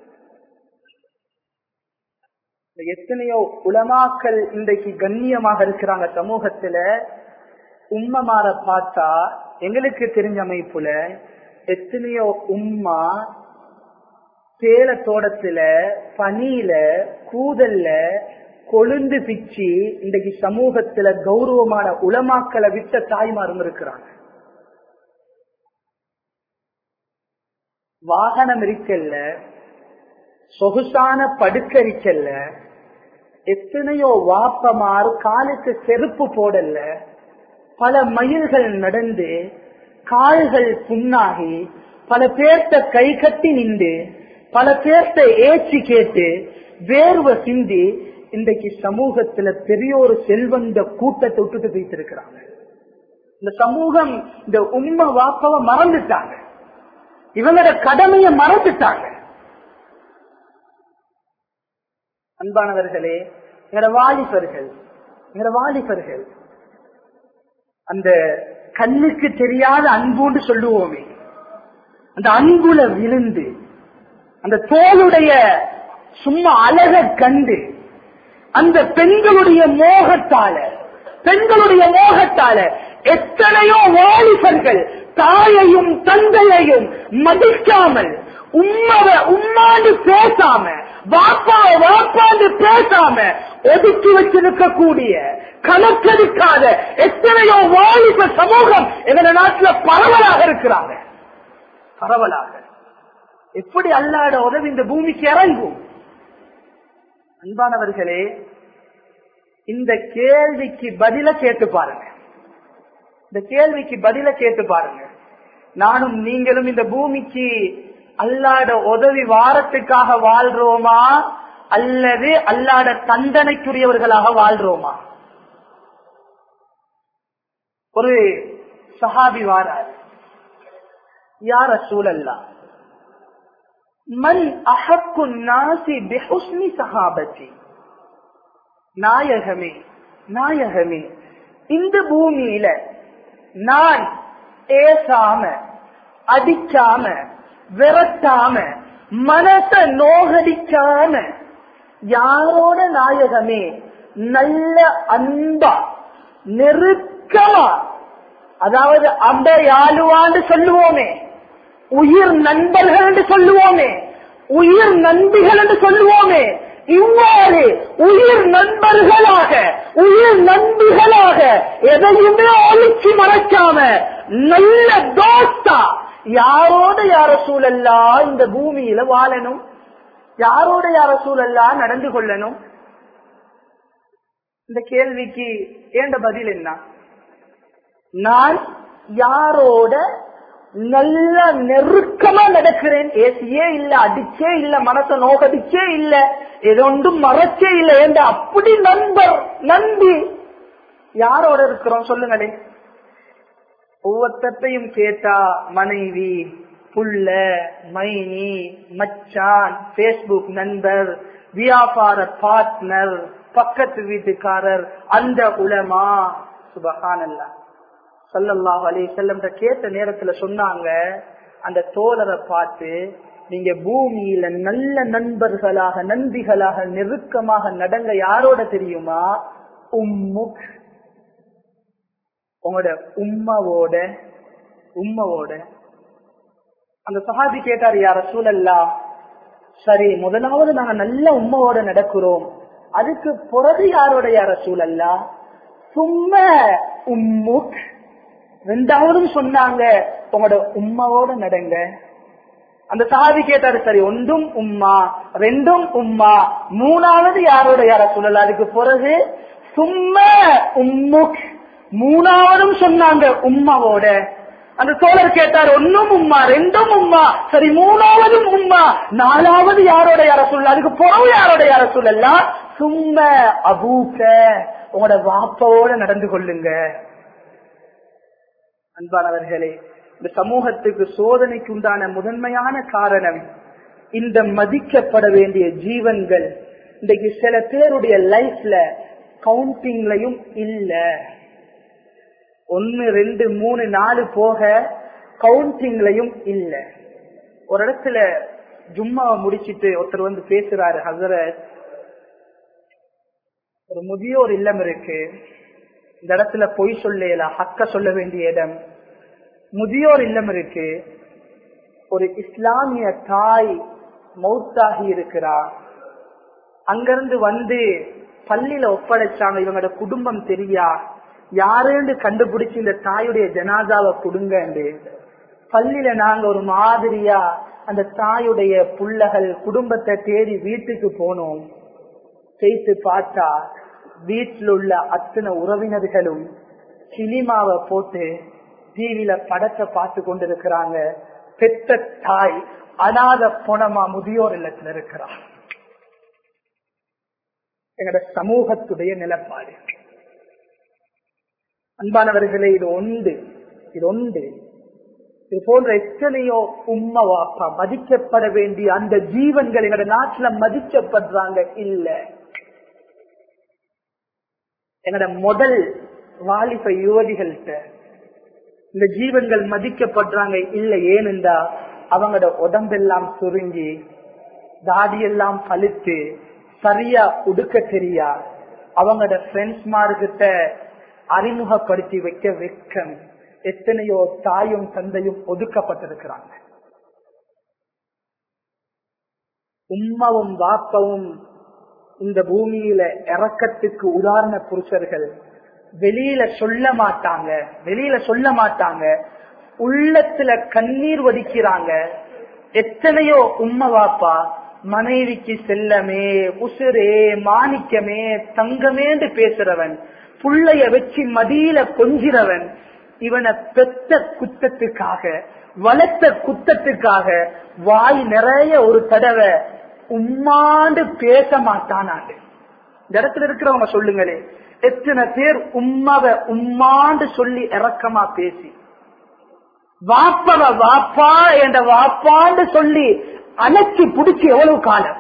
எத்தனையோ உலமாக்கள் இன்றைக்கு கண்ணியமாக இருக்கிறாங்க சமூகத்துல உம்மமார பார்த்தா எங்களுக்கு தெரிஞ்ச அமைப்புல எத்தனையோ உம்மா சேல தோட்டத்துல பனியில கூதல்ல கொழுந்து பிச்சு இன்றைக்கு சமூகத்துல கௌரவமான உலமாக்களை விட்ட தாய்மாரும் இருக்கிறாங்க வாகனம் இருக்கல்ல சொகுசான படுக்க இருக்கல்ல எத்தனையோ வாப்பமாறு காலுக்கு செருப்பு போடல பல மைல்கள் நடந்து கால்கள் புண்ணாகி பல பேர்த்த கை கட்டி நின்று பல பேர்த்த ஏச்சி கேட்டு வேர்வை சிந்தி இன்றைக்கு சமூகத்துல பெரிய ஒரு செல்வந்த கூட்டத்தை விட்டுட்டு போயிட்டு இந்த சமூகம் இந்த உண்மை வாப்பவ மறந்துட்டாங்க இவங்களோட கடமையை மறந்துட்டாங்க அன்பானவர்களே எங்களோட வாலிபர்கள் எங்களோட வாலிபர்கள் அந்த கண்ணுக்கு தெரியாத அன்புன்னு சொல்லுவோமே அந்த அன்புல விழுந்து அந்த தோளுடைய சும்மா அழக கண்டு அந்த பெண்களுடைய மோகத்தால பெண்களுடைய மோகத்தால எத்தனையோ வாலிபர்கள் தாயையும் தந்தையையும் மதிக்காமல் உம்மவ உம்மாண்டு பேசாம வாப்பாவ வாப்பாண்டு பேசாம ஒதுக்கி வச்சிருக்கக்கூடிய கணக்கெடுக்காத எத்தனையோ வாலிப சமூகம் எங்க நாட்டுல பரவலாக இருக்கிறாங்க பரவலாக எப்படி அல்லாட உதவி இந்த பூமிக்கு இறங்கும் அன்பானவர்களே இந்த கேள்விக்கு பதில கேட்டு பாருங்க இந்த கேள்விக்கு பதில கேட்டு பாருங்க நானும் நீங்களும் இந்த பூமிக்கு அல்லாட உதவி வாரத்துக்காக வாழ்றோமா அல்லது அல்லாட தண்டனைக்குரியவர்களாக வாழ்றோமா ஒரு சஹாபி வாரார் யார சூழல்லா மன் அஹக்கு நாசி பிஹுஸ்னி சஹாபத்தி நாயகமே நாயகமே இந்த பூமியில நான் ஏசாம அடிக்காம விரட்டாம மனச நோகடிக்காம யாரோட நாயகமே நல்ல அன்பா நெருக்கமா அதாவது அம்பையாளுவான்னு சொல்லுவோமே உயிர் நண்பர்கள் என்று சொல்லுவோமே உயிர் நண்பிகள் என்று சொல்லுவோமே இவ்வாறு உயிர் நண்பர்களாக உயிர் நண்பிகளாக எதையுமே ஒழிச்சு மறைக்காம நல்ல தோஸ்தா யாரோட யார சூழல்லா இந்த பூமியில வாழணும் யாரோட யார சூழல்லா நடந்து கொள்ளணும் இந்த கேள்விக்கு ஏண்ட பதில் என்ன நான் யாரோட நல்ல நெருக்கமா நடக்கிறேன் ஏசியே இல்ல அடிச்சே இல்ல மனச நோகடிச்சே இல்ல எதொன்றும் மறைச்சே இல்ல என்ற அப்படி நண்பர் நம்பி யாரோட இருக்கிறோம் சொல்லுங்களே ஒவ்வொருத்தையும் கேட்டா மனைவி புள்ள மைனி மச்சான் பேஸ்புக் நண்பர் வியாபார பார்ட்னர் பக்கத்து வீட்டுக்காரர் அந்த உலமா சுபகானல்லா சல்லல்லாஹ் அலி செல்லம் கேட்ட நேரத்துல சொன்னாங்க அந்த தோழரை பார்த்து நீங்க பூமியில நல்ல நண்பர்களாக நண்பிகளாக நெருக்கமாக நடங்க யாரோட தெரியுமா உம்முக் உங்களோட உம்மாவோட உம்மாவோட அந்த சஹாபி கேட்டார் யார சூழல்லா சரி முதலாவது நாங்க நல்ல உம்மாவோட நடக்கிறோம் அதுக்கு பிறகு யாரோட யார சூழல்லா சும்மா உம்முக் ரெண்டாவதும் சொன்னாங்க உங்களோட உம்மாவோட நடங்க அந்த சாதி கேட்டாரு சரி ஒன்றும் உம்மா ரெண்டும் உம்மா மூணாவது யாரோட யார சொல்லல அதுக்கு பிறகு சும்மா உம்முக் மூணாவதும் சொன்னாங்க உம்மாவோட அந்த தோழர் கேட்டார் ஒன்னும் உம்மா ரெண்டும் உம்மா சரி மூணாவதும் உம்மா நாலாவது யாரோட யார சொல்ல அதுக்கு பிறகு யாரோட யார சொல்லலாம் சும்மா அபூக்க உங்களோட வாப்பாவோட நடந்து கொள்ளுங்க அன்பானவர்களே இந்த சமூகத்துக்கு சோதனைக்கு உண்டான முதன்மையான காரணம் இந்த மதிக்கப்பட வேண்டிய ஜீவன்கள் இன்றைக்கு சில பேருடைய லைஃப்ல கவுண்டிங்லயும் இல்ல ஒன்னு ரெண்டு மூணு நாலு போக கவுண்டிங்லயும் இல்ல ஒரு இடத்துல ஜும்மாவை முடிச்சிட்டு ஒருத்தர் வந்து பேசுறாரு ஹசரத் ஒரு முதியோர் இல்லம் இருக்கு இந்த இடத்துல பொய் சொல்லல ஹக்க சொல்ல வேண்டிய இடம் முதியோர் இல்லம் இருக்கு ஒரு இஸ்லாமிய தாய் மௌத்தாகி இருக்கிறா அங்கிருந்து வந்து பள்ளியில ஒப்படைச்சாங்க இவங்களோட குடும்பம் தெரியா யாருன்னு கண்டுபிடிச்சு இந்த தாயுடைய ஜனாதாவை கொடுங்கண்டு பள்ளியில நாங்க ஒரு மாதிரியா அந்த தாயுடைய புள்ளகள் குடும்பத்தை தேடி வீட்டுக்கு போனோம் செய்து பார்த்தா வீட்டில் உள்ள அத்தனை உறவினர்களும் சினிமாவை போட்டு டிவியில படத்தை பார்த்து கொண்டிருக்கிறாங்க பெத்த தாய் அனாத பொணமா முதியோர் இல்லத்துல இருக்கிறார் எங்கட சமூகத்துடைய நிலப்பாடு அன்பானவர்களே இது ஒன்று இது ஒன்று இது போன்ற எத்தனையோ உம்மா வாப்பா மதிக்கப்பட வேண்டிய அந்த ஜீவன்கள் எங்கட நாட்டுல மதிக்கப்படுறாங்க இல்ல எங்கட முதல் வாலிப யுவதிகள்கிட்ட இந்த ஜீவன்கள் மதிக்கப்படுறாங்க இல்ல ஏனென்றா அவங்களோட உடம்பெல்லாம் சுருங்கி தாடியெல்லாம் பழுத்து சரியா உடுக்க தெரியா அவங்களோட ஃப்ரெண்ட்ஸ் மார்கிட்ட அறிமுகப்படுத்தி வைக்க வெக்கம் எத்தனையோ தாயும் தந்தையும் ஒதுக்கப்பட்டிருக்கிறாங்க உம்மாவும் வாப்பவும் இந்த பூமியில இறக்கத்துக்கு உதாரண புருஷர்கள் வெளியில சொல்ல மாட்டாங்க வெளியில சொல்ல மாட்டாங்க உள்ளத்துல கண்ணீர் வடிக்கிறாங்க எத்தனையோ உம்மா வாப்பா மனைவிக்கு செல்லமே உசுரே மாணிக்கமே தங்கமேண்டு பேசுறவன் புள்ளைய வச்சு மடியில கொஞ்சிறவன் இவனை பெத்த குத்தத்துக்காக வளர்த்த குத்தத்துக்காக வாய் நிறைய ஒரு தடவை உம்மாண்டு பேச மாட்டானாண்டு இந்த இடத்துல இருக்கிறவங்க சொல்லுங்களே எத்தனை பேர் உம்மாவ உம்மாண்டு சொல்லி இறக்கமா பேசி வாப்பவ வாப்பா என்ற வாப்பாண்டு சொல்லி அணைச்சி பிடிச்சி எவ்வளவு காலம்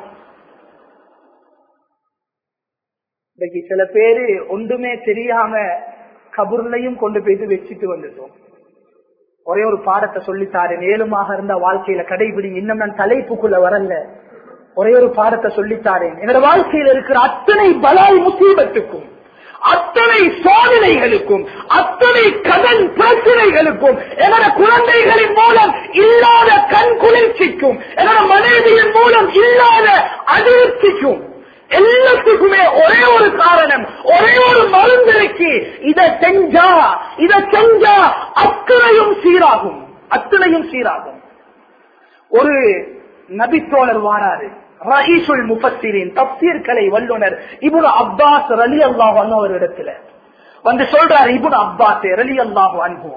இன்னைக்கு சில பேரு ஒன்றுமே தெரியாம கபூர்லையும் கொண்டு போயிட்டு வச்சுட்டு வந்துட்டோம் ஒரே ஒரு பாடத்தை சொல்லித்தாரு மேலுமாக இருந்த வாழ்க்கையில கடைபிடி இன்னும் நான் தலைப்புக்குள்ள வரல ஒரே ஒரு பாடத்தை சொல்லித்தாரேன் என்னோட வாழ்க்கையில இருக்கிற அத்தனை பலாய் முசீபத்துக்கும் அத்தனை சோதனைகளுக்கும் அத்தனை கடன் பிரச்சனைகளுக்கும் என்னோட குழந்தைகளின் மூலம் இல்லாத கண் குளிர்ச்சிக்கும் என்னோட மனைவியின் மூலம் இல்லாத அதிர்ச்சிக்கும் எல்லாத்துக்குமே ஒரே ஒரு காரணம் ஒரே ஒரு மருந்து இருக்கு இதை செஞ்சா இதை செஞ்சா அத்தனையும் சீராகும் அத்தனையும் சீராகும் ஒரு நபித்தோழர் வாராரு ரஹீசுல் முஃபஸ்ஸிரின் தப்சீர் கலை வல்லுனர் இப்னு அப்பாஸ் ரலியல்லாஹு அன்ஹு ஒரு இடத்துல வந்து சொல்றாரு இப்னு அப்பாஸ் ரலியல்லாஹு அன்ஹு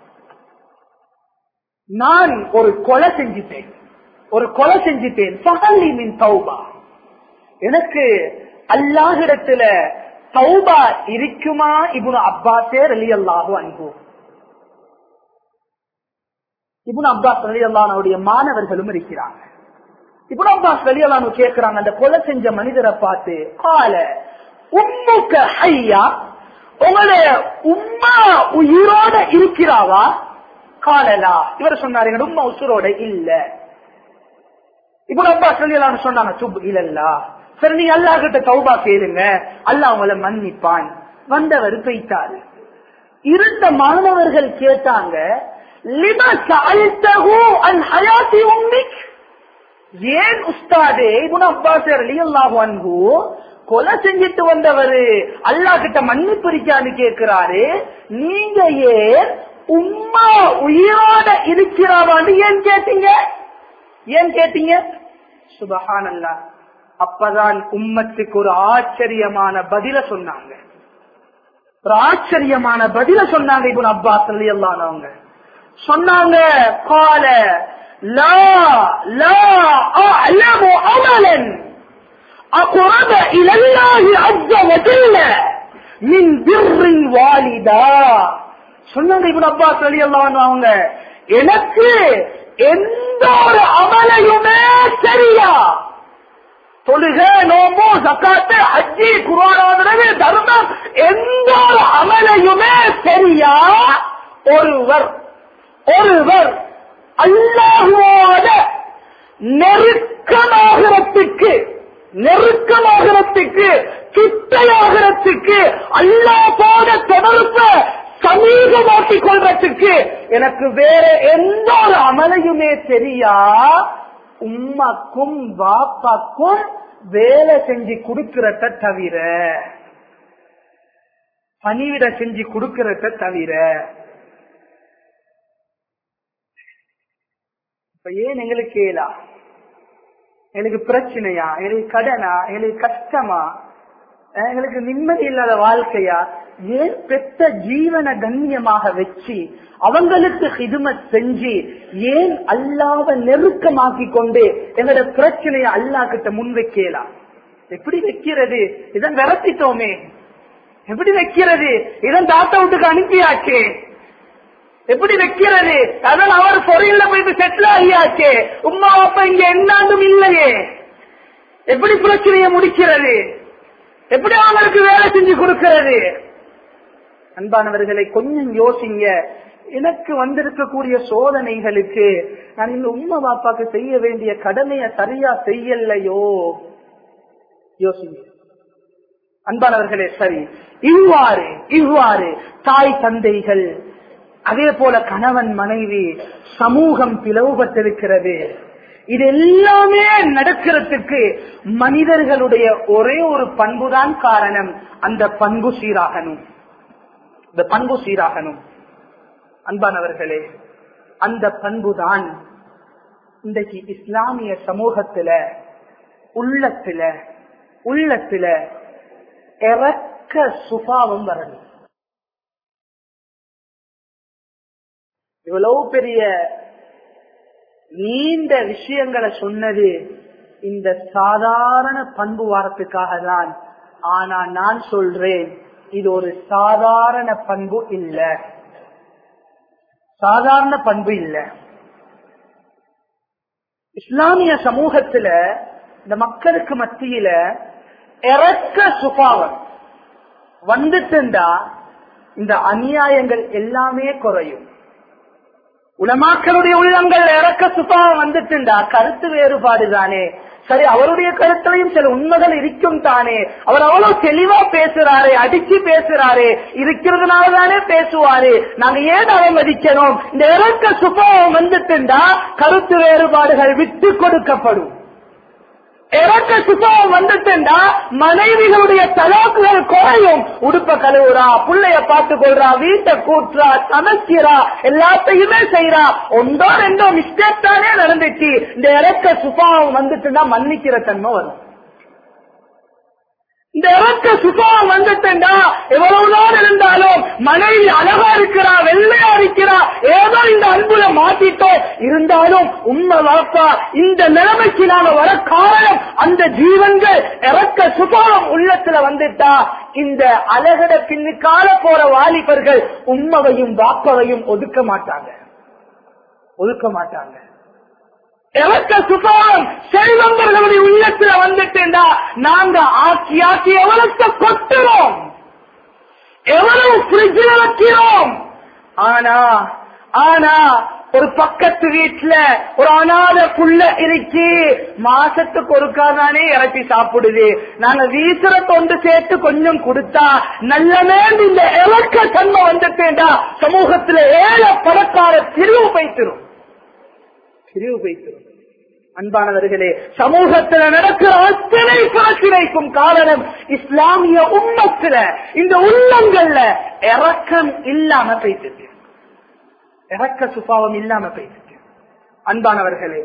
நான் ஒரு கொலை செஞ்சிட்டேன் ஒரு கொலை செஞ்சிட்டேன் ஃபஹல்லி மின் தௌபா எனக்கு அல்லாஹிடத்துல தௌபா இருக்குமா இப்னு அப்பாஸே ரலியல்லாஹு அன்ஹு இப்னு அப்பாஸ் ரலியல்லாஹுடைய மாணவர்களும் இருக்கிறாங்க இப்னு அப்பாஸ் ரலியல்லாஹு கேக்குறாங்க அந்த கொலை செஞ்ச மனிதரை பார்த்து கால உம்முக்க ஐயா உங்களுடைய உம்மா உயிரோட இருக்கிறாவா காலலா இவர் சொன்னாரு எங்க உம்மா உசுரோட இல்ல இப்னு அப்பாஸ் ரலியல்லாஹு சொன்னாங்க சுப் இல்லல்லா சரி நீ அல்லா கிட்ட தௌபா கேளுங்க அல்லா உங்களை மன்னிப்பான் வந்தவர் பெய்த்தாரு இருந்த மாணவர்கள் கேட்டாங்க லிம சஅல்தஹு அன் ஹயாத்தி உம்மிக் ஏன் உஸ்தாதே இப்னு அப்பாஸ் ரலியல்லாஹு அன்ஹு கொலை செஞ்சிட்டு வந்தவரு அல்லாஹ் கிட்ட மன்னிப்பு இருக்கான்னு கேட்கிறாரு நீங்க ஏன் உம்மா உயிரோட இருக்கிறாவான்னு ஏன் கேட்டீங்க ஏன் கேட்டீங்க சுபஹான் அல்லாஹ் அப்பதான் உம்மத்துக்கு ஒரு ஆச்சரியமான பதில சொன்னாங்க ஒரு ஆச்சரியமான பதில சொன்னாங்க இப்போ அப்பாஸ் அவங்க சொன்னாங்க கால லா லா அலமு அமலன் أقرب إلى الله عز وجل من بر الوالدة சொன்னாங்க இப்னு அப்பாஸ் ரலியல்லாஹு அவங்க எனக்கு எந்த ஒரு அமலையுமே சரியா தொழுக நோம்பு சக்காத்து அஜி குரானாவது தர்மம் எந்த ஒரு அமலையுமே சரியா ஒருவர் ஒருவர் அல்லாஹுவோட நெருக்கமாகிறதுக்கு நெருக்கமாகிறதுக்கு கிட்டையாகிறதுக்கு அல்லா போன தொடர்பு சமீபமாக்கிக் கொள்றதுக்கு எனக்கு வேற எந்த ஒரு அமலையுமே தெரியா உம்மாக்கும் வாப்பாக்கும் வேலை செஞ்சு கொடுக்கிறத தவிர பணிவிட செஞ்சு கொடுக்கிறத தவிர இப்ப ஏன் எங்களுக்கு ஏலா எனக்கு பிரச்சனையா எனக்கு கடனா எனக்கு கஷ்டமா அஹ் எங்களுக்கு நிம்மதி இல்லாத வாழ்க்கையா ஏன் பெத்த ஜீவன கண்ணியமாக வச்சு அவங்களுக்கு ஹிதுமத் செஞ்சு ஏன் அல்லாத நெருக்கமாக்கி கொண்டு எங்களோட பிரச்சனையை அல்லா கிட்ட முன் வைக்கலாம் எப்படி வைக்கிறது இதான் விரட்டிட்டோமே எப்படி வைக்கிறது இதான் தாத்தா வீட்டுக்கு அனுப்பியாச்சே எப்படி வைக்கிறது அதான் அவர் பொறையில போயிட்டு செட்டில் ஆகியாச்சே உமா அப்பா இங்க என்னாண்டும் இல்லையே எப்படி பிரச்சனையை முடிக்கிறது எப்படி அவங்களுக்கு வேலை செஞ்சு கொடுக்கிறது அன்பானவர்களை கொஞ்சம் யோசிங்க எனக்கு வந்திருக்கக்கூடிய சோதனைகளுக்கு நான் இந்த உம்மா பாப்பாக்கு செய்ய வேண்டிய கடமையை சரியா செய்யலையோ யோசிங்க அன்பானவர்களே சரி இவ்வாறு இவ்வாறு தாய் தந்தைகள் அதே போல கணவன் மனைவி சமூகம் பிளவுபட்டிருக்கிறது இது எல்லாமே நடக்கிறதுக்கு மனிதர்களுடைய ஒரே ஒரு பண்புதான் காரணம் அந்த பண்பு சீராகணும் இந்த பண்பு சீராகணும் அன்பானவர்களே அந்த பண்புதான் இன்றைக்கு இஸ்லாமிய சமூகத்துல உள்ளத்துல உள்ளத்துல இறக்க சுபாவம் வரணும் இவ்வளவு பெரிய நீண்ட விஷயங்களை சொன்னது இந்த சாதாரண பண்பு வாரத்துக்காக தான் ஆனா நான் சொல்றேன் இது ஒரு சாதாரண பண்பு இல்ல சாதாரண பண்பு இல்ல இஸ்லாமிய சமூகத்துல இந்த மக்களுக்கு மத்தியில இறக்க சுபாவம் வந்துட்டுண்டா இந்த அநியாயங்கள் எல்லாமே குறையும் உலமாக்களுடைய உள்ளங்கள் இறக்க சுபாவம் வந்துட்டுண்டா கருத்து வேறுபாடு தானே சரி அவருடைய கருத்திலையும் சில உண்மைகள் இருக்கும் தானே அவர் அவ்வளவு தெளிவா பேசுறாரு அடிச்சு பேசுறாரு இருக்கிறதுனால தானே பேசுவாரு நாங்க ஏன் அவமதிக்கணும் இந்த இறக்க சுபாவம் வந்துட்டுண்டா கருத்து வேறுபாடுகள் விட்டு கொடுக்கப்படும் இறக்க சுபாவம் வந்துட்டுண்டா மனைவிகளுடைய தலாக்குகள் குறையும் உடுப்ப கழுவுறா புள்ளைய பார்த்து கொள்றா வீட்டை கூட்டுறா சமைக்கிறா எல்லாத்தையுமே செய்யறா ஒன்றோ ரெண்டோ மிஸ்டேக் தானே நடந்துச்சு இந்த இறக்க சுபாவம் வந்துட்டுன்னா மன்னிக்கிற தன்மை வரும் இந்த இறக்க சுபாவம் வந்துட்டா எவ்வளவு நாள் இருந்தாலும் மனைவி அழகா இருக்கிறா வெள்ளையா இருக்கிறா ஏதோ இந்த அன்புல மாத்திட்டோம் இருந்தாலும் உண்மை வாப்பா இந்த நிலைமைக்கு நாம வர காரணம் அந்த ஜீவன்கள் இறக்க சுபாவம் உள்ளத்துல வந்துட்டா இந்த அழகட பின்னுக்கால போற வாலிபர்கள் உண்மவையும் வாப்பவையும் ஒதுக்க மாட்டாங்க ஒதுக்க மாட்டாங்க எவக்க சுகம் செல்வந்தர்களுடைய உள்ளத்துல வந்துட்டேன்டா நாங்க ஆக்கி ஆக்கி எவ்வளவு கொட்டுறோம் எவ்வளவு பிரிட்ஜில் வைக்கிறோம் ஆனா ஆனா ஒரு பக்கத்து வீட்டுல ஒரு அனாத புள்ள இருக்கு மாசத்துக்கு ஒருக்காதானே இறக்கி சாப்பிடுது நாங்க வீசுற கொண்டு சேர்த்து கொஞ்சம் கொடுத்தா நல்லமே இந்த இலக்க தன்மை வந்துட்டேன்டா சமூகத்துல ஏழை பணக்கார பிரிவு பைத்திரும் பிரிவு பைத்திரும் அன்பானவர்களே சமூகத்தில் நடக்கிற அத்தனை பிரச்சனைக்கும் காரணம் இஸ்லாமிய உம்மத்துல இந்த உள்ளங்கள்ல இறக்கம் இல்லாம போயிட்டு இறக்க சுபாவம் இல்லாம போயிட்டு அன்பானவர்களே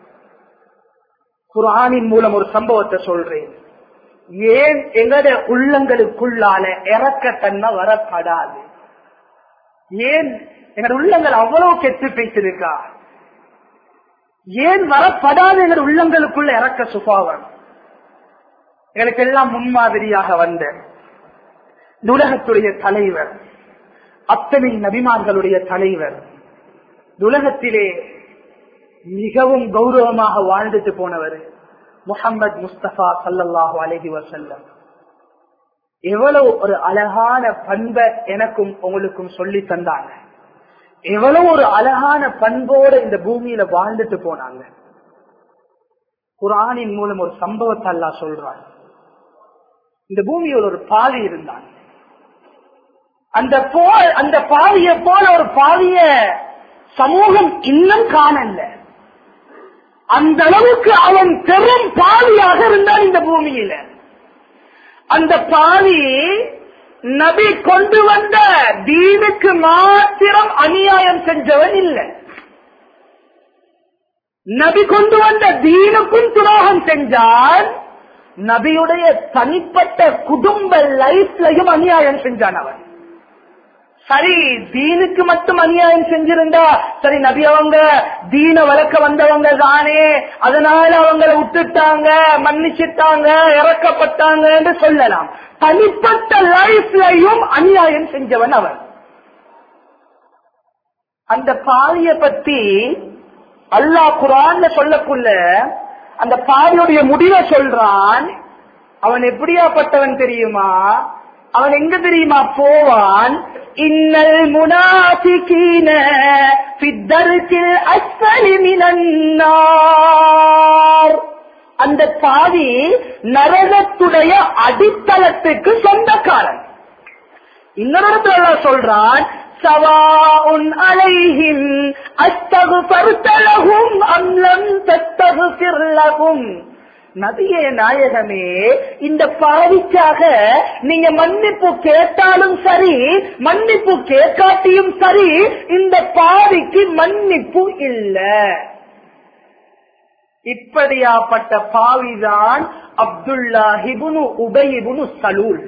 குரானின் மூலம் ஒரு சம்பவத்தை சொல்றேன் ஏன் எங்கட உள்ளங்களுக்குள்ளால இறக்கத்தன்மை வரப்படாது ஏன் எங்கட உள்ளங்கள் அவ்வளவு கெட்டு பேசிருக்கா ஏன் வரப்படாது எங்கள் உள்ளங்களுக்குள்ள இறக்க சுபாவம் எங்களுக்கு எல்லாம் முன்மாதிரியாக வந்த இந்த உலகத்துடைய தலைவர் அத்தனை நபிமார்களுடைய தலைவர் இந்த உலகத்திலே மிகவும் கௌரவமாக வாழ்ந்துட்டு போனவர் முகமது முஸ்தபா சல்லல்லாஹு அலஹி வசல்லம் எவ்வளவு ஒரு அழகான பண்பை எனக்கும் உங்களுக்கும் சொல்லி தந்தாங்க எவ்வளவு ஒரு அழகான பண்போட இந்த பூமியில வாழ்ந்துட்டு போனாங்க குரானின் மூலம் ஒரு சம்பவத்தை அல்லா சொல்றான் இந்த பூமியில் ஒரு பாவி இருந்தான் அந்த போ அந்த பாவிய போல ஒரு பாவிய சமூகம் இன்னும் காணல அந்த அளவுக்கு அவன் பெரும் பாவியாக இருந்தான் இந்த பூமியில அந்த பாவி நபி கொண்டு வந்த தீனுக்கு மாத்திரம் அநியாயம் செஞ்சவன் இல்லை நபி கொண்டு வந்த தீனுக்கும் துரோகம் செஞ்சான் நபியுடைய தனிப்பட்ட குடும்ப லைஃப்லையும் அநியாயம் செஞ்சான் அவன் சரி தீனுக்கு மட்டும் அநியாயம் செஞ்சிருந்தா சரி நபி அவங்க தீன வளர்க்க வந்தவங்க தானே அதனால அவங்கள விட்டுட்டாங்க மன்னிச்சிட்டாங்க இறக்கப்பட்டாங்க என்று சொல்லலாம் தனிப்பட்ட லைஃப்லையும் அநியாயம் செஞ்சவன் அவன் அந்த பாவிய பத்தி அல்லாஹ் குரான்ல சொல்லக்குள்ள அந்த பாவியுடைய முடிவை சொல்றான் அவன் எப்படியாப்பட்டவன் தெரியுமா அவன் எங்க தெரியுமா போவான் இன்னல் முனாஃபிகீன ஃபித்தர்கில் அஸ்ஃபலி மினன்னார் அந்த பாவி நரகத்துடைய அடித்தளத்துக்கு சொந்தக்காரன் இன்னொரு இடத்துல அல்லாஹ் சொல்றான் சவாஉன் அலைஹிம் அஸ்தகுஃபர்த லஹும் அம் லம் தஸ்தகுஃபிர் லஹும் நபியே நாயகமே இந்த பாவிக்காக நீங்க மன்னிப்பு கேட்டாலும் சரி மன்னிப்பு கேட்காட்டியும் சரி இந்த பாவிக்கு மன்னிப்பு இல்ல இப்படியாப்பட்ட பாவிதான் அப்துல்லா ஹிபுனு உபயிபுனு சலூல்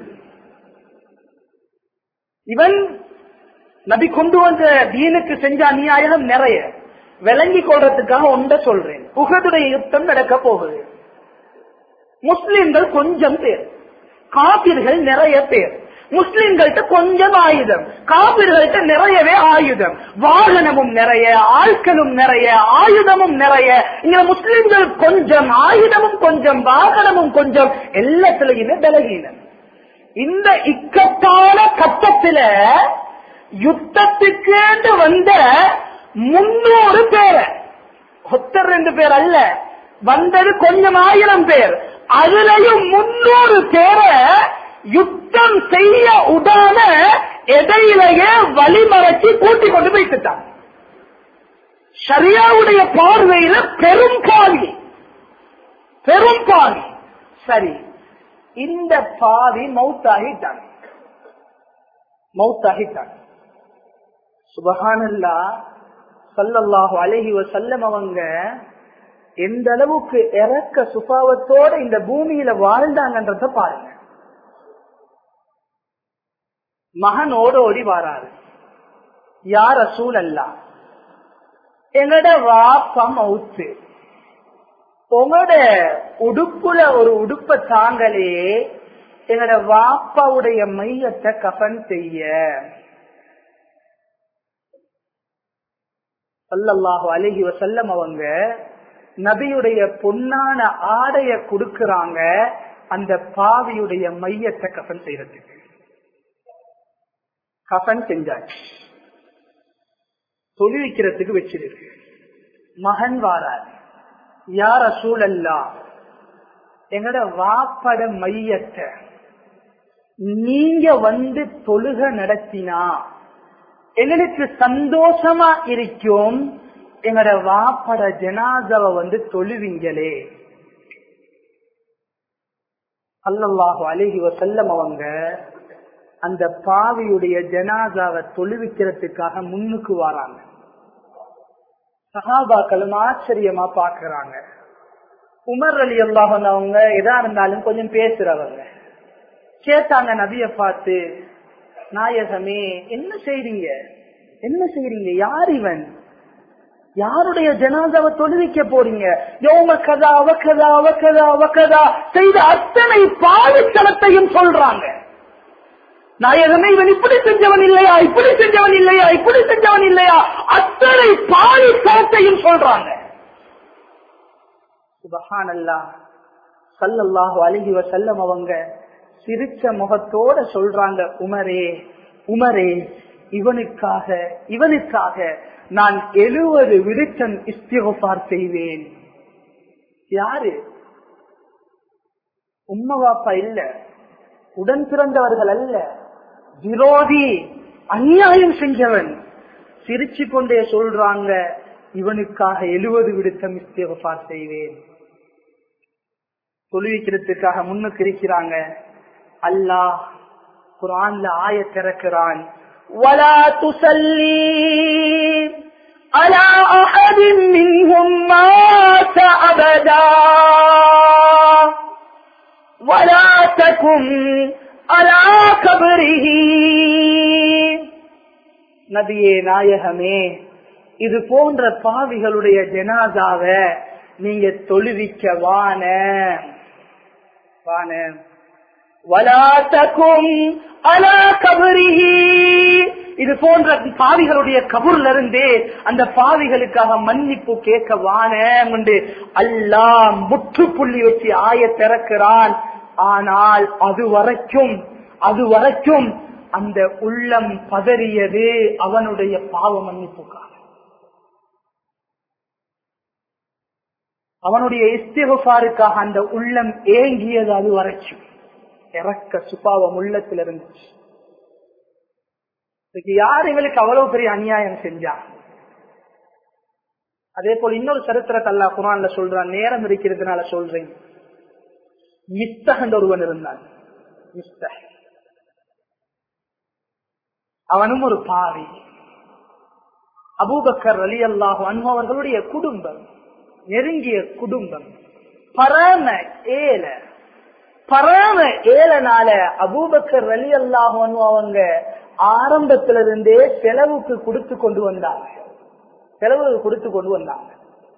இவன் நபி கொண்டு வந்த தீனுக்கு செஞ்ச அநியாயம் நிறைய விளங்கி கொள்றதுக்காக ஒன்ற சொல்றேன் உகதுடைய யுத்தம் நடக்க போகுது முஸ்லிம்கள் கொஞ்சம் பேர் காபிர்கள் நிறைய பேர் முஸ்லிம்கள்ட்ட கொஞ்சம் ஆயுதம் காபிர்கள்ட்ட நிறையவே ஆயுதம் வாகனமும் நிறைய ஆட்களும் நிறைய ஆயுதமும் நிறைய இங்க முஸ்லிம்கள் கொஞ்சம் ஆயுதமும் கொஞ்சம் வாகனமும் கொஞ்சம் எல்லாத்திலையுமே பலகீனம் இந்த இக்கட்டான கட்டத்தில யுத்தத்துக்கு வந்த முன்னூறு பேர் ஒத்தர் ரெண்டு பேர் அல்ல வந்தது கொஞ்சம் ஆயிரம் பேர் அதுலயும் முன்னூறு பேரை யுத்தம் செய்ய உடாம இடையிலேயே வழிமறைச்சு கூட்டிக் கொண்டு போய்த்துட்டான் ஷரியாவுடைய பார்வையில பெரும் பாவி பெரும் பாவி சரி இந்த பாவி மௌத்தாகிட்டான் மௌத்தாகிட்டான் சுபஹானல்லா சல்லல்லாஹு அலஹி வசல்லம் அவங்க எந்த அளவுக்கு இறக்க சுபாவத்தோட இந்த பூமியில வாழ்ந்தாங்கன்றத பாருங்க மகன் ஓடோடி வாராரு யார சூழல்லா எங்கட வாப்பா மவுத்து உங்களோட உடுப்புல ஒரு உடுப்ப தாங்களே எங்கட வாப்பாவுடைய மையத்தை கபன் செய்ய சல்லல்லாஹு அலஹி வசல்லம் அவங்க நபியுடைய பொன்னான ஆடைய கொடுக்கறாங்க அந்த பாவியுடைய மையத்தை கஃன் செய்யறதுக்கு கஃன் செஞ்சாச்சு தொழுவிக்கிறதுக்கு வச்சிருக்கு மகன் வாரார் யார சூழல்லா எங்கட வாப்பட மையத்தை நீங்க வந்து தொழுக நடத்தினா எங்களுக்கு சந்தோஷமா இருக்கும் எங்கட வாப்பட ஜனாதவ வந்து தொழுவீங்களே அல்லாஹு அழகி வசல்லம் அவங்க அந்த பாவியுடைய ஜனாதாவை தொழுவிக்கிறதுக்காக முன்னுக்கு வராங்க சஹாபாக்களும் ஆச்சரியமா பாக்குறாங்க உமர் அலி அல்லாஹன் அவங்க எதா இருந்தாலும் கொஞ்சம் பேசுறவங்க கேட்டாங்க நபிய பார்த்து நாயகமே என்ன செய்றீங்க என்ன செய்றீங்க யார் இவன் யாருடைய ஜனாதாவை தொழுவிக்க போறீங்க யோம கதா அவகதா அவகதா அவகதா செய்த அத்தனை பாவித்தனத்தையும் சொல்றாங்க நாயகமே இவன் இப்படி செஞ்சவன் இல்லையா இப்படி செஞ்சவன் இல்லையா இப்படி செஞ்சவன் இல்லையா அத்தனை பாவித்தனத்தையும் சொல்றாங்க சுபஹானல்லா சல்லல்லாஹு அழகி வசல்லம் அவங்க சிரிச்ச முகத்தோட சொல்றாங்க உமரே உமரே இவனுக்காக இவனுக்காக நான் எழுவது விருத்தம் இஸ்திகபார் செய்வேன் யாரு உம்ம வாப்பா இல்ல உடன் பிறந்தவர்கள் அல்ல விரோதி அநியாயம் செஞ்சவன் சிரிச்சு கொண்டே சொல்றாங்க இவனுக்காக எழுவது விடுத்தம் இஸ்திகபார் செய்வேன் தொழுவிக்கிறதுக்காக முன்னுக்கு இருக்கிறாங்க அல்லாஹ் குரான்ல ஆய திறக்கிறான் ولا تصلي على أحد منهم مات أبدا ولا تكن على قبره நபியே நாயகமே இது போன்ற பாவிகளுடைய ஜனாதாவ நீங்க தொழுவிக்க வான வான வலாத்தக்கும் அலா கபரிஹி இது போன்ற பாவிகளுடைய கபூர்ல இருந்து அந்த பாவிகளுக்காக மன்னிப்பு கேட்க வான என்று அல்லாஹ் முற்றுப்புள்ளி வச்சு ஆய திறக்கிறான் ஆனால் அது வரைக்கும் அது வரைக்கும் அந்த உள்ளம் பதறியது அவனுடைய பாவ மன்னிப்புக்காக அவனுடைய இஸ்திகாருக்காக அந்த உள்ளம் ஏங்கியது அது வரைக்கும் இறக்க சுபாவம் உள்ளத்தில் இருந்துச்சு இதுக்கு யார் இவளுக்கு அவ்வளவு பெரிய அநியாயம் செஞ்சா அதே போல இன்னொரு சரித்திரத்தை அல்லா குரான்ல சொல்றான் நேரம் இருக்கிறதுனால சொல்றேன் மிஸ்தகன் ஒருவன் இருந்தான் மிஸ்தக அவனும் ஒரு பாவி அபூபக்கர் அலி அல்லாஹு அன்பவர்களுடைய குடும்பம் நெருங்கிய குடும்பம் பரம ஏல பரம ஏழனால அபூபக்கர் அலி அல்லாஹு அவங்க ஆரம்பத்தில இருந்தே செலவுக்கு கொடுத்து கொண்டு வந்தாங்க செலவு கொடுத்து கொண்டு வந்தாங்க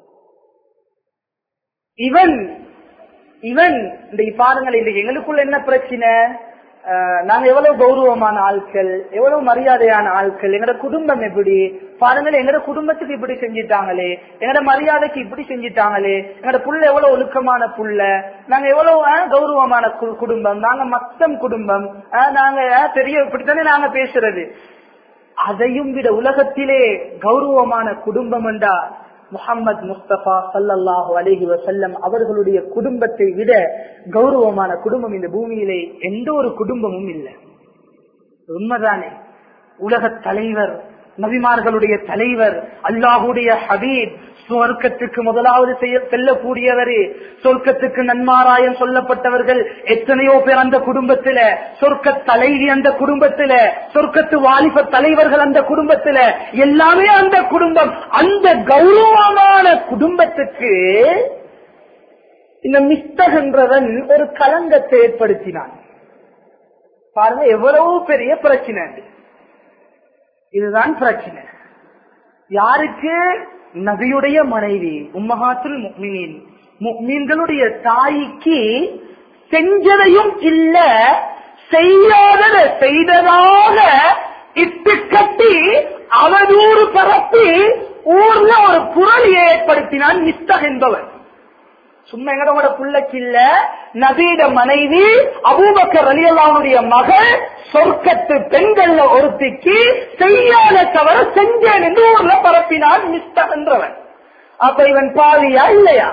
இவன் இவன் இந்த பாருங்கள் இன்னைக்கு எங்களுக்குள்ள என்ன பிரச்சனை நாங்க எவ்வளவு கௌரவமான ஆட்கள் எவ்வளவு மரியாதையான ஆட்கள் எங்கட குடும்பம் எப்படி பாருங்கள் எங்கட குடும்பத்துக்கு இப்படி செஞ்சிட்டாங்களே எங்கட மரியாதைக்கு இப்படி செஞ்சிட்டாங்களே எங்கட புள்ள எவ்வளவு ஒழுக்கமான புள்ள நாங்க எவ்வளவு கௌரவமான குடும்பம் நாங்க மத்தம் குடும்பம் நாங்க பெரிய இப்படித்தானே நாங்க பேசுறது அதையும் விட உலகத்திலே கௌரவமான குடும்பம் என்றா முகமது முஸ்தபா சல்லல்லாஹு அலஹி வசல்லம் அவர்களுடைய குடும்பத்தை விட கௌரவமான குடும்பம் இந்த பூமியிலே எந்த ஒரு குடும்பமும் இல்லை உண்மைதானே உலக தலைவர் நபிமார்களுடைய தலைவர் அல்லாஹுடைய ஹபீப் சொர்க்கத்துக்கு முதலாவது செய்ய செல்லக்கூடியவரே சொர்க்கத்துக்கு நன்மாராயம் சொல்லப்பட்டவர்கள் எத்தனையோ பேர் அந்த குடும்பத்தில சொர்க்க தலைவி அந்த குடும்பத்தில சொர்க்கத்து வாலிப தலைவர்கள் அந்த குடும்பத்தில எல்லாமே அந்த குடும்பம் அந்த கௌரவமான குடும்பத்துக்கு இந்த மிஸ்தகன்றவன் ஒரு கலங்கத்தை ஏற்படுத்தினான் பாருங்க எவ்வளவு பெரிய பிரச்சனை இதுதான் பிரச்சனை யாருக்கு நபியுடைய மனைவி உம்மஹாத்துல் முக்மினின் முக்மீன்களுடைய தாய்க்கு செஞ்சதையும் இல்ல செய்யாதத செய்ததாக இட்டு கட்டி அவதூறு பரப்பி ஊர்ல ஒரு குரல் ஏற்படுத்தினான் மிஸ்தக் என்பவர் சும்மா எங்கட புள்ளக்கு இல்ல நபீட மனைவி அபூபக்கர் அலியல்லாவுடைய மகள் சொர்க்கத்து பெண்கள்ல ஒருத்திக்கு செய்யாத தவற செஞ்சேன் என்று ஊர்ல பரப்பினான் மிஸ்டர் என்றவன் அப்ப இவன் பாவியா இல்லையா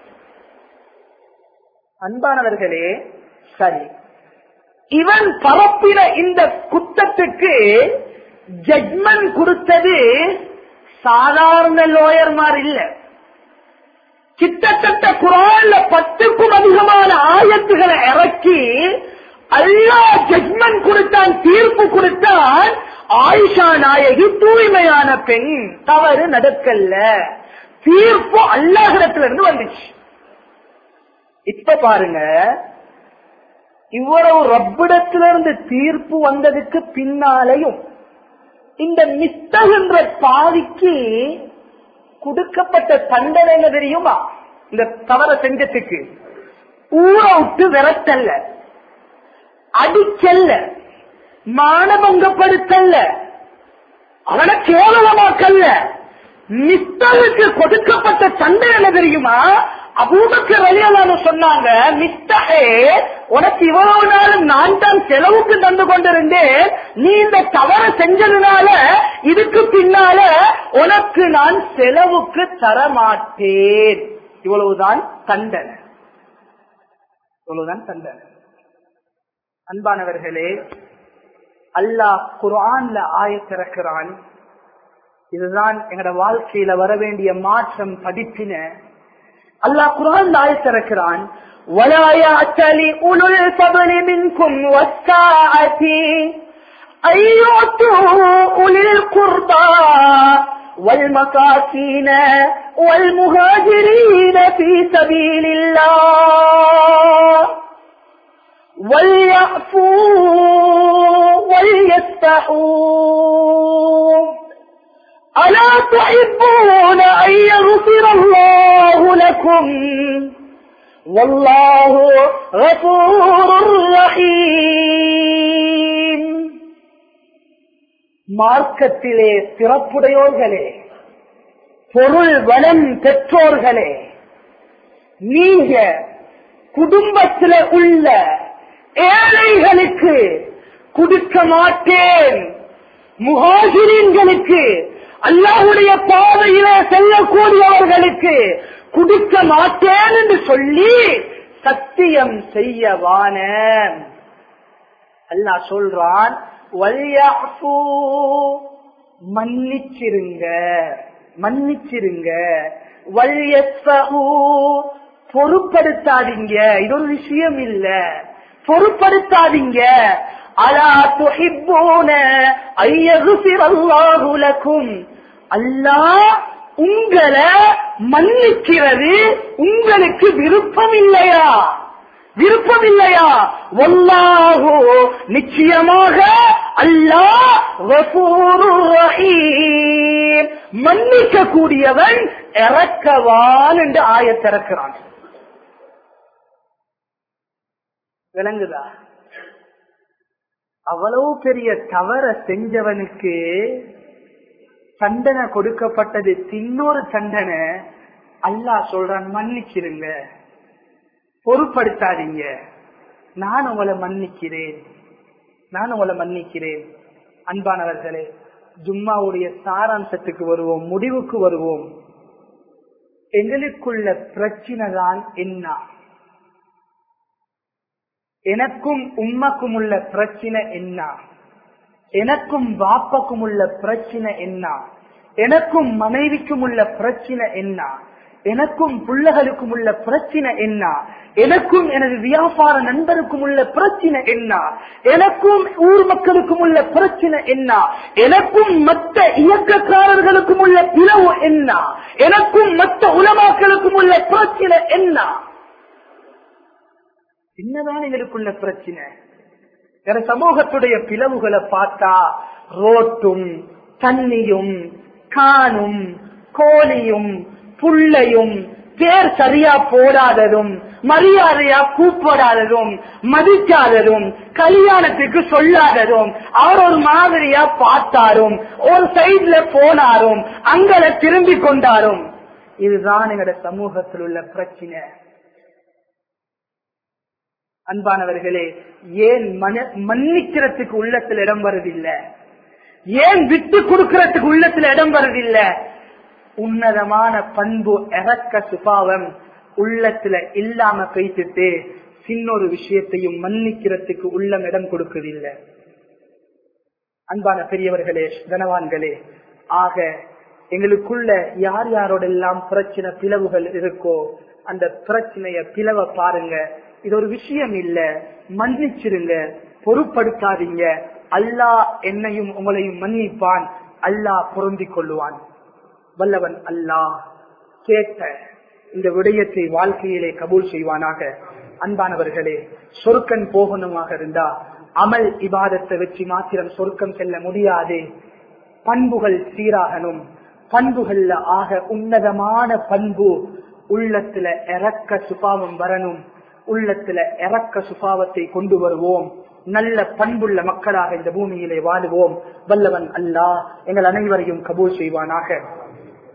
அன்பானவர்களே சரி இவன் பரப்பின இந்த குத்தத்துக்கு ஜட்மெண்ட் கொடுத்தது சாதாரண லோயர்மார் இல்லை கிட்டத்தட்ட குரான்ல பத்துக்கும் அதிகமான ஆயத்துகளை இறக்கி அல்லா ஜட்மெண்ட் கொடுத்தான் தீர்ப்பு கொடுத்தான் ஆயிஷா நாயகி தூய்மையான பெண் தவறு நடக்கல்ல தீர்ப்பு அல்லாஹிடத்துல இருந்து வந்துச்சு இப்ப பாருங்க இவ்வளவு ரப்பிடத்திலிருந்து தீர்ப்பு வந்ததுக்கு பின்னாலையும் இந்த மிஸ்தகின்ற பாதிக்கு கொடுக்கப்பட்ட தண்டனை என்ன தெரியுமா இந்த தவற செஞ்சதுக்கு ஊற விட்டு விரட்டல்ல அடிச்சல்ல மானபங்கப்படுத்தல்ல அவனை கேவலமாக்கல்ல மிஸ்தலுக்கு கொடுக்கப்பட்ட தண்டனை என்ன தெரியுமா அபூபக்கர் வழியாளர் சொன்னாங்க மிஸ்டே உனக்கு இவ்வளவு நாளும் நான் தான் செலவுக்கு தந்து கொண்டிருந்தேன் நீ இந்த தவறு செஞ்சதுனால இதுக்கு பின்னால உனக்கு நான் செலவுக்கு தரமாட்டேன் இவ்வளவுதான் தண்டனை இவ்வளவுதான் தண்டனை அன்பானவர்களே அல்லாஹ் குர்ஆன்ல ஆயத்திறக்கிறான் இதுதான் எங்கட வாழ்க்கையில வர வேண்டிய மாற்றம் படிப்பின அல்லாஹ் குரான் ஆயத்திறக்கிறான் ولا يعتلي أولو الفضل منكم والساعة أن يؤتوا أولي القربى والمساكين والمهاجرين في سبيل الله وليعفوا وليستحوا ألا تحبون أن يغفر الله لكم والله غفور رحيم மார்க்கத்திலே சிறப்புடையோர்களே பொருள் வளம் பெற்றோர்களே நீங்க குடும்பத்தில் உள்ள ஏழைகளுக்கு கொடுக்க மாட்டேன் முகாசிரியன்களுக்கு அல்லாஹுடைய பாதையில செல்லக்கூடியவர்களுக்கு கொடுக்க மாட்டேன் என்று சொல்லி சத்தியம் செய்யவான அல்லாஹ் சொல்றான் வல்யாஃபு மன்னிச்சிருங்க மன்னிச்சிருங்க வல்யஸ்ஃபஹு பொறுப்படுத்தாதீங்க இது ஒரு விஷயம் இல்ல பொறுப்படுத்தாதீங்க அலா துஹிப்பூன ஐயகுஃபிரல்லாஹு லக்கும் அல்லாஹ் உங்களை மன்னிக்கிறது உங்களுக்கு விருப்பம் இல்லையா விருப்பம் இல்லையா வல்லாஹு நிச்சயமாக அல்லாஹ் கஃபூருர் ரஹீம் மன்னிக்க கூடியவன் இறக்கவான் என்று ஆயத்திறக்கிறான் விளங்குதா அவ்வளவு பெரிய தவற செஞ்சவனுக்கு தண்டனை கொடுக்கப்பட்டது இன்னொரு தண்டனை அல்லாஹ் சொல்றான் மன்னிச்சிருங்க பொருட்படுத்தாதீங்க நான் உங்களை மன்னிக்கிறேன் நான் உங்களை மன்னிக்கிறேன் அன்பானவர்களே ஜும்மாவுடைய சாராம்சத்துக்கு வருவோம் முடிவுக்கு வருவோம் எங்களுக்குள்ள பிரச்சனை தான் என்ன எனக்கும் உம்மக்கும் உள்ள பிரச்சனை என்ன எனக்கும் பாப்பக்கும் உள்ள பிரச்சனை என்ன எனக்கும் மனைவிக்கும் உள்ள பிரச்சனை என்ன எனக்கும் பிள்ளைகளுக்கும் உள்ள பிரச்சனை என்ன எனக்கும் எனது வியாபார நண்பருக்கும் உள்ள பிரச்சனை என்ன எனக்கும் ஊர் மக்களுக்கும் உள்ள பிரச்சனை என்ன எனக்கும் மற்ற இயக்கக்காரர்களுக்கும் உள்ள பிளவு என்ன எனக்கும் மற்ற உலமாக்களுக்கும் உள்ள பிரச்சனை என்ன என்னதான் எங்களுக்குள்ள பிரச்சனை வேற சமூகத்துடைய பிளவுகளை பார்த்தா ரோட்டும் தண்ணியும் காணும் கோழியும் புள்ளையும் பேர் சரியா போடாததும் மரியாதையா கூப்பிடாததும் மதிக்காததும் கல்யாணத்துக்கு சொல்லாததும் அவர் ஒரு மாதிரியா பார்த்தாரும் ஒரு சைட்ல போனாரும் அங்கல திரும்பி கொண்டாரும் இதுதான் எங்களோட சமூகத்தில் உள்ள பிரச்சனை அன்பானவர்களே ஏன் மன- மன்னிக்கிறதுக்கு உள்ளத்தில் இடம் வருதில்லை ஏன் விட்டு கொடுக்கறதுக்கு உள்ளத்துல இடம் வருதில்லை உன்னதமான பண்பு இறக்க சுபாவம் உள்ளத்துல இல்லாம பேசிட்டு சின்னொரு விஷயத்தையும் மன்னிக்கிறதுக்கு உள்ளம் இடம் கொடுக்கறதில்லை அன்பான பெரியவர்களே கனவான்களே ஆக எங்களுக்குள்ள யார் யாரோடெல்லாம் பிரச்சனை பிளவுகள் இருக்கோ அந்த பிரச்சனைய பிளவ பாருங்க இது ஒரு விஷயம் இல்ல மன்னிச்சிருங்க பொருட்படுத்தாதீங்க அல்லாஹ் என்னையும் உங்களையும் மன்னிப்பான் அல்லாஹ் பொருந்திக் கொள்ளுவான் வல்லவன் அல்லாஹ் கேட்ட இந்த விடயத்தை வாழ்க்கையிலே கபூல் செய்வானாக அன்பானவர்களே சொருக்கன் போகணுமாக இருந்தா அமல் இபாதத்தை வச்சு மாத்திரம் சொருக்கம் செல்ல முடியாது பண்புகள் சீராகணும் பண்புகள்ல ஆக உன்னதமான பண்பு உள்ளத்துல இறக்க சுபாவம் வரணும் உள்ளத்துல இறக்க சுபாவத்தை கொண்டு வருவோம் நல்ல பண்புள்ள மக்களாக இந்த பூமியிலே வாழுவோம் வல்லவன் அல்லாஹ் எங்கள் அனைவரையும் கபூல் செய்வானாக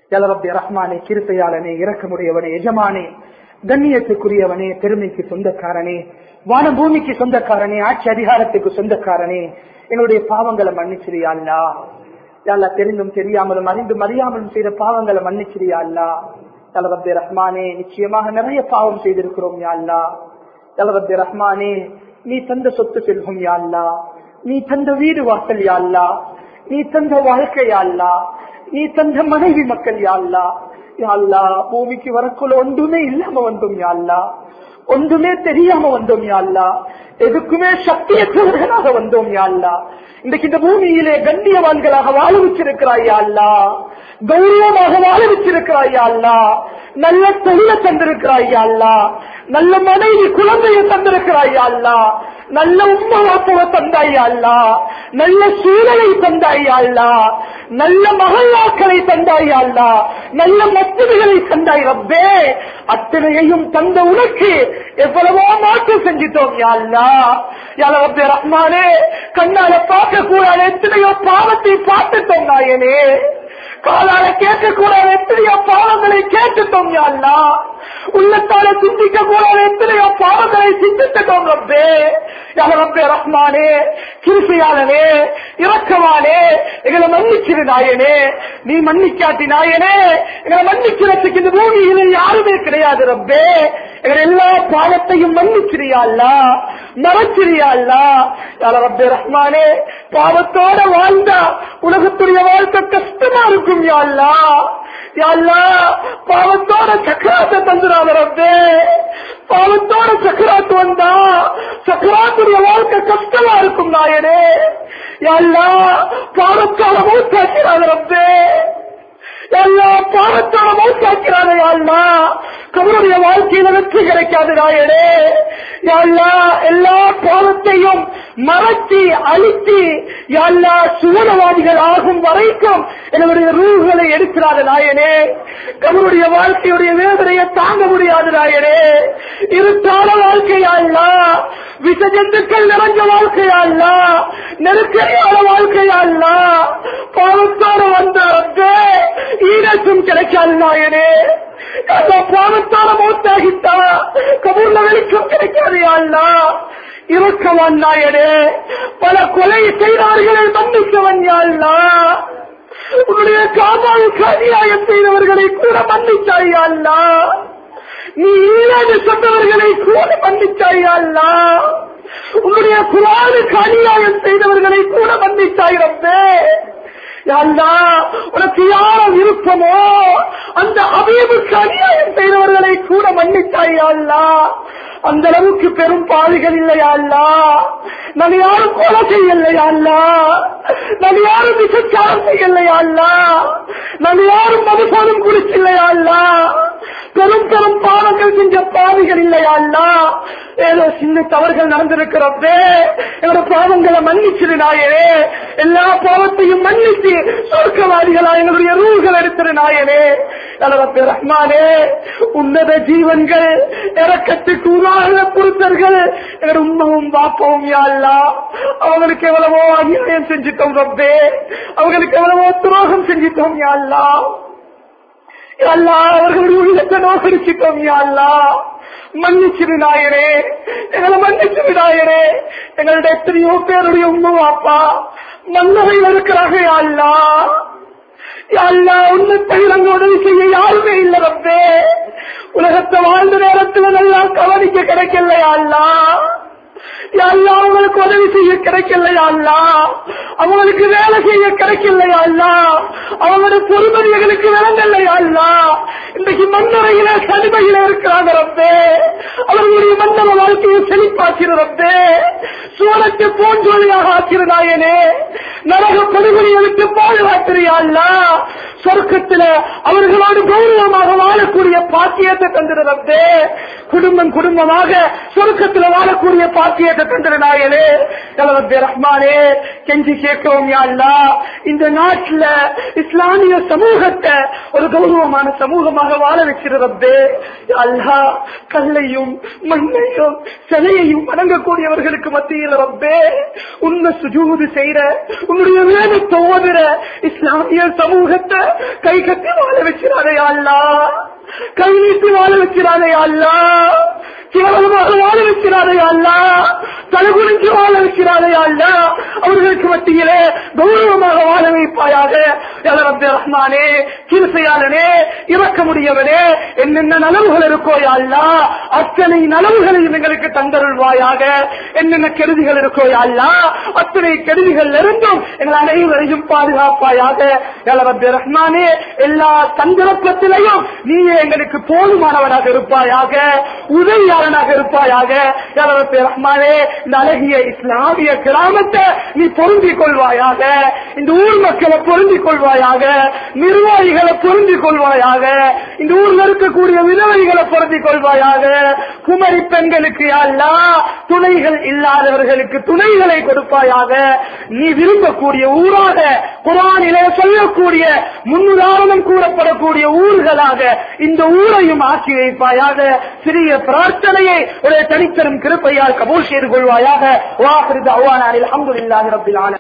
யலரப்பி ரஹ்மானே கிருப்பையாளனே இறக்கமுடையவனே எஜமானே கண்ணியத்துக்குரியவனே பெருமைக்கு சொந்தக்காரனே வான பூமிக்கு சொந்தக்காரனே ஆட்சி அதிகாரத்துக்கு சொந்தக்காரனே என்னுடைய பாவங்களை மன்னிச்சிரியா அல்லா யாழ்லா தெரிந்தும் தெரியாமலும் அறிந்தும் அறியாமலும் செய்த பாவங்களை மன்னிச்சிரியா அல்லா தலவத்தே ரஹ்மானே நிச்சயமாக நிறைய பாவம் செய்திருக்கிறோம் யாழ்லா தலவத்தே ரஹ்மானே நீ தந்த சொத்து செல்வம் யாழ்லா நீ தந்த வீடு வாசல் யாழ்லா நீ தந்த வாழ்க்கை யாழ்லா நீ தந்த மனைவி மக்கள் யாழ்லா யாழ்லா பூமிக்கு வரக்குள்ள ஒன்றுமே இல்லாம வந்தோம் யாழ்லா ஒன்றுமே தெரியாம வந்தோம் யாழ்லா எதுக்குமே சக்தியற்றவர்களாக வந்தோம் யாழ்லா இன்றைக்கு இந்த பூமியிலே கண்ணியவான்களாக வாழ வச்சிருக்கிறாய் யாழ்லா கௌரவமாக வாழ வச்சிருக்கிறாய் யாழ்லா நல்ல தொழிலை தந்திருக்கிறாய் யாழ்லா நல்ல மனைவி குழந்தையை தந்திருக்கிறாய் யாழ்லா நல்ல உண்மை வாப்பவ தந்தாய் அல்லா நல்ல சூழலை தந்தாய் அல்லா நல்ல மகளாக்களை தந்தாய் அல்லா நல்ல மத்திரிகளை தந்தாய் ரப்பே அத்தனையையும் தந்த உனக்கு எவ்வளவோ மாற்றம் செஞ்சிட்டோம் யாழ்லா யாழ ரப்பே ரஹ்மானே கண்ணால பார்க்க கூடாது எத்தனையோ பாவத்தை பார்த்துட்டோம் நாயனே காலால கேட்கக்கூடாது எத்தனையோ பாவங்களை கேட்டுட்டோம் யாழ்லா உள்ளத்தால சிந்திக்க கூடாது எத்தனையோ பாவங்களை சிந்தித்துட்டோம் ரப்பே யாழ ரப்பே ரஹ்மானே கிருஷியாளனே இறக்கமானே எங்களை மன்னிச்சிரு நாயனே நீ மன்னிக்காட்டி நாயனே எங்களை மன்னிக்கிறதுக்கு இந்த பூமியில யாருமே கிடையாது ரப்பே எங்களை எல்லா பாவத்தையும் மன்னிச்சிரியா அல்லா மறைச்சிரியா அல்லா யாழ ரப்பே ரஹ்மானே பாவத்தோட வாழ்ந்தா உலகத்துடைய வாழ்க்கை கஷ்டமா இருக்கும் யாழ்லா யாழ்லா பாவத்தோட சக்கராத்தை தந்துடாத ரப்பே பாவத்தோட சக்கராத்து வந்தா சக்கராத்துடைய வாழ்க்கை கஷ்டமா இருக்கும் நாயனே யாழ்லா பாவத்தோட மூத்தாக்கிறாத ரப்பே எல்லா பாவத்தோட மூத்தாக்கிறாத யாழ்லா கவருடைய வாழ்க்கையில வெற்றி கிடைக்காது நாயனே யாழ்லா எல்லா பாவத்தையும் மறைச்சி அழித்து எல்லா சுவனவாதிகள் ஆகும் வரைக்கும் என்னுடைய ரூல்களை எடுக்கிறாத நாயனே கவருடைய வாழ்க்கையுடைய வேதனையை தாங்க முடியாது நாயனே இருட்டான வாழ்க்கையாள்லா விஷ ஜந்துக்கள் நிறைஞ்ச வாழ்க்கையாள்லா நெருக்கடியான வாழ்க்கையாள்லா பாவத்தோடு வந்த ஈரத்தும் கிடைக்காது நாயனே பாவத்தால மூத்தாகிட்டா கபூர்ல வெளிச்சம் கிடைக்காது அல்லா இருக்கவன் நாயனே பல கொலை செய்தார்களை மன்னிக்கவன் யாழ்லா உன்னுடைய காமாவுக்கு அநியாயம் செய்தவர்களை கூட மன்னிச்சாய் அல்லா நீ ஈராடு சொன்னவர்களை கூட மன்னிச்சாய் அல்லா உன்னுடைய குரானுக்கு அநியாயம் செய்தவர்களை கூட மன்னிச்சாய் ரப்பே அல்லா உனக்கு யார விருப்பமோ அந்த அபீபுக்கு அநியாயம் செய்தவர்களை கூட மன்னித்தாய் அல்லா அந்த அளவுக்கு பெரும் பாவிகள் இல்லையா அல்லா நான் யாரும் கொலை செய்யலையா அல்லா நான் யாரும் விசச்சாரம் செய்யலையா அல்லா நான் யாரும் மதுபானம் குடிச்சில்லையா அல்லா பெரும் பெரும் பாவங்கள் செஞ்ச பாவிகள் இல்லையா அல்லா ஏதோ சின்ன தவறுகள் நடந்திருக்கிறப்பே என்னோட பாவங்களை மன்னிச்சிரு நாயனே எல்லா பாவத்தையும் மன்னித்து சொர்க்கவாதிகளா எங்களுடைய ரூல்கள் எடுத்திரு நாயனே அளவத்து ரஹ்மானே உன்னத ஜீவன்கள் இறக்கத்துக்கு உதாரண புருத்தர்கள் எங்களோட உண்மவும் பாப்பவும் யாழ்லா அவங்களுக்கு எவ்வளவோ அநியாயம் செஞ்சிட்டோம் ரப்பே அவங்களுக்கு எவ்வளவோ துரோகம் செஞ்சிட்டோம் யாழ்லா அல்லா அவர்களுடைய உள்ளத்தை நோக்கடிச்சிட்டோம் யாழ்லா மன்னிச்சிரு நாயனே எங்களை மன்னிச்சிரு நாயனே எங்களுடைய எத்தனையோ பேருடைய உண்மை அப்பா மன்னரையில் இருக்கிறாங்க யாழ்லா யாழ்லா உன்னை அங்க உதவி செய்ய யாருமே இல்ல ரப்பே உலகத்தை வாழ்ந்த நேரத்தில் நல்லா கவனிக்க கிடைக்கல யாழ்லா யாழ்லா அவங்களுக்கு உதவி செய்ய கிடைக்கலையா அல்லா அவங்களுக்கு வேலை செய்ய கிடைக்கலையா அல்லா அவங்களுடைய பொறுமதி எங்களுக்கு விளங்கலையா அல்லா இன்றைக்கு மண்ணறையில சனிமையில இருக்கிறாங்க ரப்பே அவர்களுடைய மன்னர வாழ்க்கையை செழிப்பாக்கிற ரப்பே சூழத்தை போன்றொழியாக ஆக்கிற நாயனே நரக படுகொலியை விட்டு பாதுகாத்திரியா அல்லா சொர்க்கத்துல அவர்களோடு கௌரவமாக வாழக்கூடிய பாக்கியத்தை தந்திர ரப்பே குடும்பம் குடும்பமாக சொர்க்கத்துல வாழக்கூடிய பாக்கியத்தை தந்திர நாயனே ரப்பே ரஹ்மானே கெஞ்சி கேட்கிறோம் யா அல்லா இந்த நாட்டுல இஸ்லாமிய சமூகத்தை ஒரு கௌரவமான சமூகமாக வாழ வைக்கிற ரப்பே யா அல்லா கல்லையும் மண்ணையும் சிலையையும் வணங்கக்கூடியவர்களுக்கு மத்தியில் மத்தியில் ரப்பே உன்னை சுஜூது செய்யற உன்னுடைய வேதத்தை ஓதுற இஸ்லாமிய சமூகத்தை கை கட்டி வாழ வச்சிடாதே அல்லா கை நீட்டி வாழ வச்சிடாதே அல்லா கேவலமாக வாழ வைக்கிறாரே அல்லா தலகுனிஞ்சு வாழ வைக்கிறாரே அல்லா அவர்களுக்கு மத்தியிலே கௌரவமாக வாழ வைப்பாயாக ரப்பே ரஹ்மானே கிருசையாளனே இறக்க முடியவனே என்னென்ன நலவுகள் இருக்கோ யா அல்லா அத்தனை நலவுகளையும் எங்களுக்கு தந்தருள்வாயாக என்னென்ன கெடுதிகள் இருக்கோ யா அல்லா அத்தனை கெடுதிகள் இருந்தும் எங்கள் அனைவரையும் பாதுகாப்பாயாக யா ரப்பே ரஹ்மானே எல்லா சந்தர்ப்பத்திலையும் நீயே எங்களுக்கு போதுமானவனாக இருப்பாயாக உதவியாளனாக இருப்பாயாக யா ரப்பே ரஹ்மானே இந்த அழகிய இஸ்லாமிய கிராமத்தை நீ பொருந்திக் கொள்வாயாக இந்த ஊர் மக்களை பொருந்திக் கொள்வாயாக நிர்வாகிகளை பொருந்திக் கொள்வாயாக இந்த ஊர்ல இருக்கக்கூடிய விதவைகளை பொருந்திக் கொள்வாயாக குமரி பெண்களுக்கு அல்லா துணைகள் இல்லாதவர்களுக்கு துணைகளை கொடுப்பாயாக நீ விரும்பக்கூடிய ஊராக குரானிலே சொல்லக்கூடிய முன்னுதாரணம் கூறப்படக்கூடிய ஊர்களாக இந்த ஊரையும் ஆக்கி வைப்பாயாக சிறிய பிரார்த்தனையை ஒரு தனித்தரும் கிருப்பையால் கபூல் செய்து கொள்வாயாக வாஹிரு அவானில் அஹமதுல்லாஹி ரப்பில் ஆலமீன்